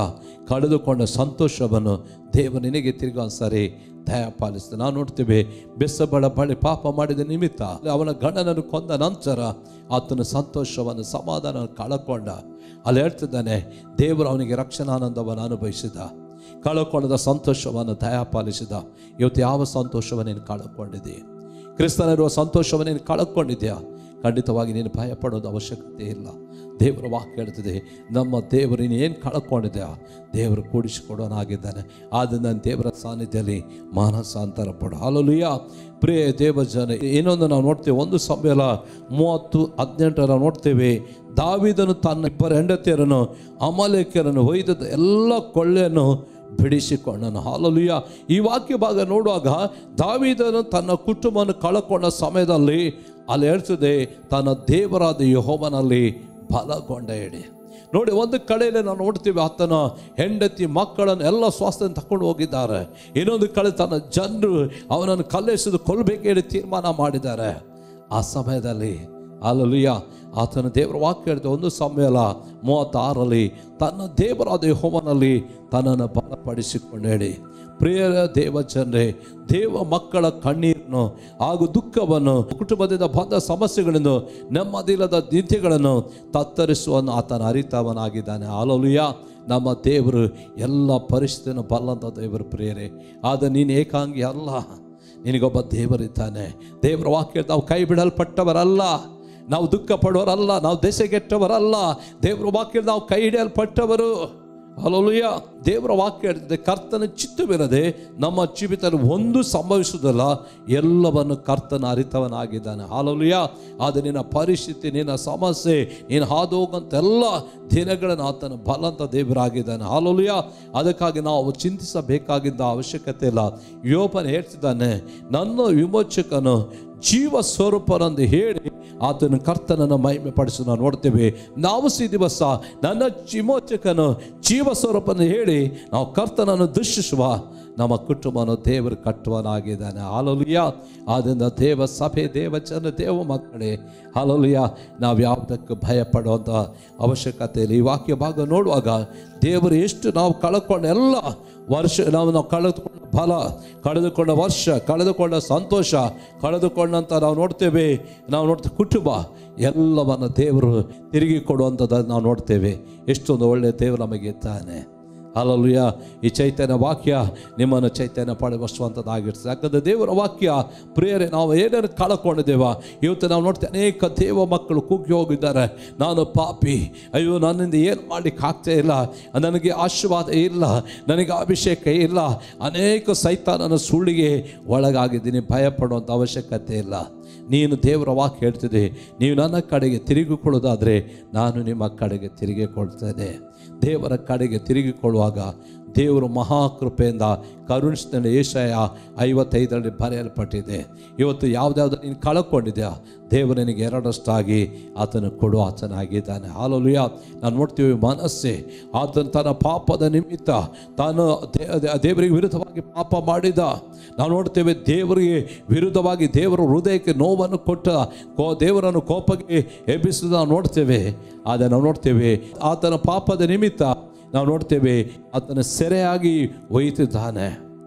ಕಳೆದುಕೊಂಡ ಸಂತೋಷವನ್ನು ದೇವ ನಿನಗೆ ತಿರುಗಾ ಸರಿ ದಯ ಪಾಲಿಸ್ತಾನೆ ನಾವು ನೋಡ್ತೇವೆ ಬೆಸಬಳ ಬಳಿ ಪಾಪ ಮಾಡಿದ ನಿಮಿತ್ತ ಅವನ ಗಂಡನನ್ನು ಕೊಂದ ನಂತರ ಆತನ ಸಂತೋಷವನ್ನು ಸಮಾಧಾನ ಕಳಕೊಂಡ ಅಲ್ಲಿ ಹೇಳ್ತಿದ್ದಾನೆ ದೇವರು ಅವನಿಗೆ ರಕ್ಷಣಾನಂದವನ್ನು ಅನುಭವಿಸಿದ ಕಳಕೊಂಡದ ಸಂತೋಷವನ್ನು ದಯ ಪಾಲಿಸಿದ ಇವತ್ತು ಯಾವ ಸಂತೋಷವನ್ನು ನೀನು ಕಳಕೊಂಡಿದೆ ಕ್ರಿಸ್ತನಿರುವ ಸಂತೋಷವನ್ನು ನೀನು ಕಳಕೊಂಡಿದ್ಯಾ ಖಂಡಿತವಾಗಿ ನೀನು ಭಯ ಪಡೋದು ಅವಶ್ಯಕತೆ ಇಲ್ಲ ದೇವರ ವಾಕ್ಯ ಹೇಳ್ತಿದೆ ನಮ್ಮ ದೇವರು ಏನು ಕಳ್ಕೊಂಡಿದ್ಯಾ ದೇವರು ಕೂಡಿಸಿಕೊಡೋನಾಗಿದ್ದಾನೆ ಆದ್ದರಿಂದ ದೇವರ ಸಾನ್ನಿಧ್ಯದಲ್ಲಿ ಮಾನಸಾಂತರ ಪಡು ಹಾಲಲುಯ್ಯ ಪ್ರಿಯ ದೇವ ಜನ ಇನ್ನೊಂದು ನಾವು ನೋಡ್ತೇವೆ ಒಂದು ಸಮಯ ಮೂವತ್ತು ಹದಿನೆಂಟರ ನೋಡ್ತೇವೆ ದಾವಿದನು ತನ್ನ ಇಬ್ಬರ ಹೆಂಡತಿಯರನ್ನು ಅಮಲೇಖ್ಯರನ್ನು ಒಯ್ದದ ಎಲ್ಲ ಕೊಳ್ಳೆಯನ್ನು ಬಿಡಿಸಿಕೊಂಡನು ಹಾಲಲುಯ್ಯ ಈ ವಾಕ್ಯ ಭಾಗ ನೋಡುವಾಗ ದಾವಿದನು ತನ್ನ ಕುಟುಂಬವನ್ನು ಕಳಕೊಂಡ ಸಮಯದಲ್ಲಿ ಅಲ್ಲಿ ಹೇಳ್ತದೆ ತನ್ನ ದೇವರಾದ ಯಹೋವನಲ್ಲಿ ಬಲಗೊಂಡ ಎಡೆ ನೋಡಿ ಒಂದು ಕಡೆಯಲ್ಲಿ ನಾವು ನೋಡ್ತೀವಿ ಆತನ ಹೆಂಡತಿ ಮಕ್ಕಳನ್ನು ಎಲ್ಲ ಸ್ವಾಸ್ಥ್ಯ ತಕೊಂಡು ಹೋಗಿದ್ದಾರೆ ಇನ್ನೊಂದು ಕಡೆ ತನ್ನ ಜನರು ಅವನನ್ನು ಕಲ್ಲೆಸೆದು ಕೊಲ್ಲಬೇಕು ಹೇಳಿ ತೀರ್ಮಾನ ಮಾಡಿದ್ದಾರೆ ಆ ಸಮಯದಲ್ಲಿ ಅಲ್ಲಲಿಯ ಆತನ ದೇವರ ವಾಕ್ಯ ಹೇಳ್ತಾ ಒಂದು ಸಮಯ ಮೂವತ್ತಾರರಲ್ಲಿ ತನ್ನ ದೇವರಾದ ಯೆಹೋವನಲ್ಲಿ ತನ್ನನ್ನು ಬಲಪಡಿಸಿಕೊಂಡು ಹೇಳಿ ಪ್ರಿಯರ ದೇವ ಜನರೇ ದೇವ ಮಕ್ಕಳ ಕಣ್ಣೀರನ್ನು ಹಾಗೂ ದುಃಖವನ್ನು ಕುಟುಂಬದಿಂದ ಬಂದ ಸಮಸ್ಯೆಗಳನ್ನು ನೆಮ್ಮದಿಲ್ಲದ ನಿತ್ಯಗಳನ್ನು ತತ್ತರಿಸುವನ್ನು ಆತನ ಅರಿತವನಾಗಿದ್ದಾನೆ ಆಲಲುಯ ನಮ್ಮ ದೇವರು ಎಲ್ಲ ಪರಿಸ್ಥಿತಿಯನ್ನು ಬಲ್ಲಂಥ ದೇವರು ಪ್ರಿಯರೇ ಆದರೆ ನೀನು ಏಕಾಂಗಿ ಅಲ್ಲ ನಿನಗೊಬ್ಬ ದೇವರಿದ್ದಾನೆ ದೇವರ ವಾಕ್ಯ ನಾವು ಕೈ ಬಿಡಲ್ಪಟ್ಟವರಲ್ಲ ನಾವು ದುಃಖ ಪಡೋರಲ್ಲ ನಾವು ದೆಸೆಗೆಟ್ಟವರಲ್ಲ ದೇವರ ವಾಕ್ಯ ನಾವು ಕೈ ಹಿಡಿಯಲ್ಪಟ್ಟವರು ಅಲಲುಯ್ಯ ದೇವರ ವಾಕ್ಯ ಹೇಳ್ತಿದೆ ಕರ್ತನ ಚಿತ್ತವಿರದೆ ನಮ್ಮ ಜೀವಿತ ಒಂದು ಸಂಭವಿಸುವುದಲ್ಲ ಎಲ್ಲವನ್ನು ಕರ್ತನ ಅರಿತವನಾಗಿದ್ದಾನೆ ಹಾಲಲುಯ್ಯ ಆದರೆ ನಿನ್ನ ಪರಿಸ್ಥಿತಿ ನಿನ್ನ ಸಮಸ್ಯೆ ನೀನು ಹಾದು ಹೋಗುವಂಥ ಎಲ್ಲ ದಿನಗಳನ್ನು ಆತನ ಬಲಂತ ದೇವರಾಗಿದ್ದಾನೆ ಹಾಲಲುಯ್ಯ ಅದಕ್ಕಾಗಿ ನಾವು ಚಿಂತಿಸಬೇಕಾಗಿದ್ದ ಅವಶ್ಯಕತೆ ಇಲ್ಲ ಯೋಪನ ಹೇಳ್ತಿದ್ದಾನೆ ನನ್ನ ವಿಮೋಚಕನು ಜೀವ ಸ್ವರೂಪನೆಂದು ಹೇಳಿ ಆತನ ಕರ್ತನನ್ನು ಮಹಿಮೆ ಪಡಿಸಿ ನಾವು ನೋಡ್ತೇವೆ ನಾವು ಸಿ ದಿವಸ ನನ್ನ ವಿಮೋಚಕನು ಜೀವ ಸ್ವರೂಪನ ಹೇಳಿ ನಾವು ಕರ್ತನನ್ನು ದೃಷ್ಟಿಸುವ ನಮ್ಮ ಕುಟುಂಬನ ದೇವರು ಕಟ್ಟುವನಾಗಿದ್ದಾನೆ ಹಾಲಲುಯ್ಯ ಆದ್ದರಿಂದ ದೇವ ಸಭೆ ದೇವ ಜನ ದೇವ ಮಕ್ಕಳೇ ಹಾಲಲುಯ್ಯ ನಾವು ಯಾವುದಕ್ಕೂ ಭಯ ಪಡುವಂಥ ಅವಶ್ಯಕತೆ ಇಲ್ಲ ಈ ವಾಕ್ಯ ಭಾಗ ನೋಡುವಾಗ ದೇವರು ಎಷ್ಟು ನಾವು ಕಳ್ಕೊಂಡ ಎಲ್ಲ ವರ್ಷ ನಾವು ನಾವು ಕಳೆದುಕೊಂಡ ಫಲ ಕಳೆದುಕೊಂಡ ವರ್ಷ ಕಳೆದುಕೊಂಡ ಸಂತೋಷ ಕಳೆದುಕೊಂಡಂತ ನಾವು ನೋಡ್ತೇವೆ ನಾವು ನೋಡ್ತೇವೆ ಕುಟುಂಬ ಎಲ್ಲವನ್ನು ದೇವರು ತಿರುಗಿ ಕೊಡುವಂಥದ್ದು ನಾವು ನೋಡ್ತೇವೆ ಎಷ್ಟೊಂದು ಒಳ್ಳೆಯ ದೇವರು ನಮಗೆ ಇದ್ದಾನೆ ಅಲ್ಲಲ್ಯ ಈ ಚೈತನ್ಯ ವಾಕ್ಯ ನಿಮ್ಮನ್ನು ಚೈತನ್ಯ ಪಡೆವಸುವಂಥದ್ದಾಗಿರ್ತದೆ ಯಾಕಂದರೆ ದೇವರ ವಾಕ್ಯ ಪ್ರಿಯರೇ ನಾವು ಏನೇನು ಕಳ್ಕೊಂಡಿದ್ದೇವ ಇವತ್ತು ನಾವು ನೋಡ್ತೇವೆ ಅನೇಕ ದೇವ ಮಕ್ಕಳು ಕುಗ್ಗಿ ಹೋಗಿದ್ದಾರೆ ನಾನು ಪಾಪಿ ಅಯ್ಯೋ ನನ್ನಿಂದ ಏನು ಮಾಡಲಿಕ್ಕೆ ಆಗ್ತಾ ಇಲ್ಲ ನನಗೆ ಆಶೀರ್ವಾದ ಇಲ್ಲ ನನಗೆ ಅಭಿಷೇಕ ಇಲ್ಲ ಅನೇಕ ಸೈತಾನನ ಸುಳ್ಳಿಗೆ ಒಳಗಾಗಿದ್ದೀನಿ ಭಯ ಪಡುವಂಥ ಅವಶ್ಯಕತೆ ಇಲ್ಲ ನೀನು ದೇವರ ವಾಕ್ಯ ಹೇಳ್ತಿದೆ ನೀವು ನನ್ನ ಕಡೆಗೆ ತಿರುಗಿಕೊಳ್ಳೋದಾದರೆ ನಾನು ನಿಮ್ಮ ಕಡೆಗೆ ತಿರುಗಿಕೊಳ್ತೇನೆ ದೇವರ ಕಡೆಗೆ ತಿರುಗಿಕೊಳ್ಳುವಾಗ ದೇವರು ಮಹಾಕೃಪೆಯಿಂದ ಕರುಣಿಸ್ತಾನೆ ಏಷಯ ಐವತ್ತೈದರಲ್ಲಿ ಬರೆಯಲ್ಪಟ್ಟಿದೆ ಇವತ್ತು ಯಾವುದ್ಯಾವ್ದು ನೀನು ಕಳ್ಕೊಂಡಿದ್ಯಾ ದೇವರು ನಿನಗೆ ಎರಡಷ್ಟಾಗಿ ಆತನು ಕೊಡು ಆತನಾಗಿದ್ದಾನೆ ಹಾಲಲುಯ ನಾನು ನೋಡ್ತೀವಿ ಮನಸ್ಸೆ ಆತನ ತನ್ನ ಪಾಪದ ನಿಮಿತ್ತ ತಾನು ದೇ- ದೇ- ದೇವರಿಗೆ ವಿರುದ್ಧವಾಗಿ ಪಾಪ ಮಾಡಿದ ನಾವು ನೋಡ್ತೇವೆ ದೇವರಿಗೆ ವಿರುದ್ಧವಾಗಿ ದೇವರ ಹೃದಯಕ್ಕೆ ನೋವನ್ನು ಕೊಟ್ಟ ಕೋ ದೇವರನ್ನು ಕೋಪಕ್ಕೆ ಎಬ್ಬಿಸಿದ ನಾವು ನೋಡ್ತೇವೆ ಆದರೆ ನಾವು ನೋಡ್ತೇವೆ ಆತನ ಪಾಪದ ನಿಮಿತ್ತ ನಾವು ನೋಡ್ತೇವೆ ಆತನ ಸೆರೆಯಾಗಿ ಒಯ್ತಿದ್ದಾನೆ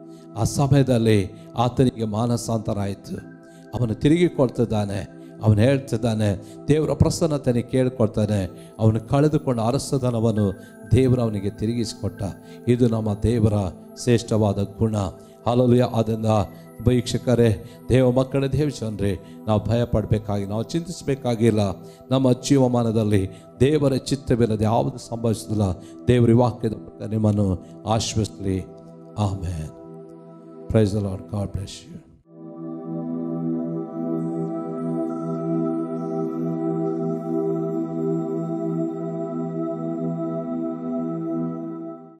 ಆ ಸಮಯದಲ್ಲಿ ಆತನಿಗೆ ಮಾನಸಾಂತರ ಆಯಿತು ಅವನು ತಿರುಗಿ ಕೊಡ್ತಿದ್ದಾನೆ ಅವನು ಹೇಳ್ತಿದ್ದಾನೆ ದೇವರ ಪ್ರಸನ್ನತೆನೆ ಕೇಳಿಕೊಳ್ತಾನೆ ಅವನು ಕಳೆದುಕೊಂಡ ಅರಸದನವನ್ನು ದೇವರು ಅವನಿಗೆ ತಿರುಗಿಸಿಕೊಟ್ಟ ಇದು ನಮ್ಮ ದೇವರ ಶ್ರೇಷ್ಠವಾದ ಗುಣ ಹಾಲಲು ಅದನ್ನು ವೀಕ್ಷಕರೇ ದೇವ ಮಕ್ಕಳ ದೇವಚಂದ್ರೆ ನಾವು ಭಯ ಪಡಬೇಕಾಗಿ ನಾವು ಚಿಂತಿಸಬೇಕಾಗಿಲ್ಲ ನಮ್ಮ ಜೀವಮಾನದಲ್ಲಿ ದೇವರ ಚಿತ್ತವಿಲ್ಲದೆ ಯಾವುದು ಸಂಭವಿಸಲಿಲ್ಲ ದೇವರ ವಾಕ್ಯದ ಪ್ರಕಾರ ನಿಮ್ಮನ್ನು ಆಶ್ವಸ್ಲಿ amen praise Lord God bless you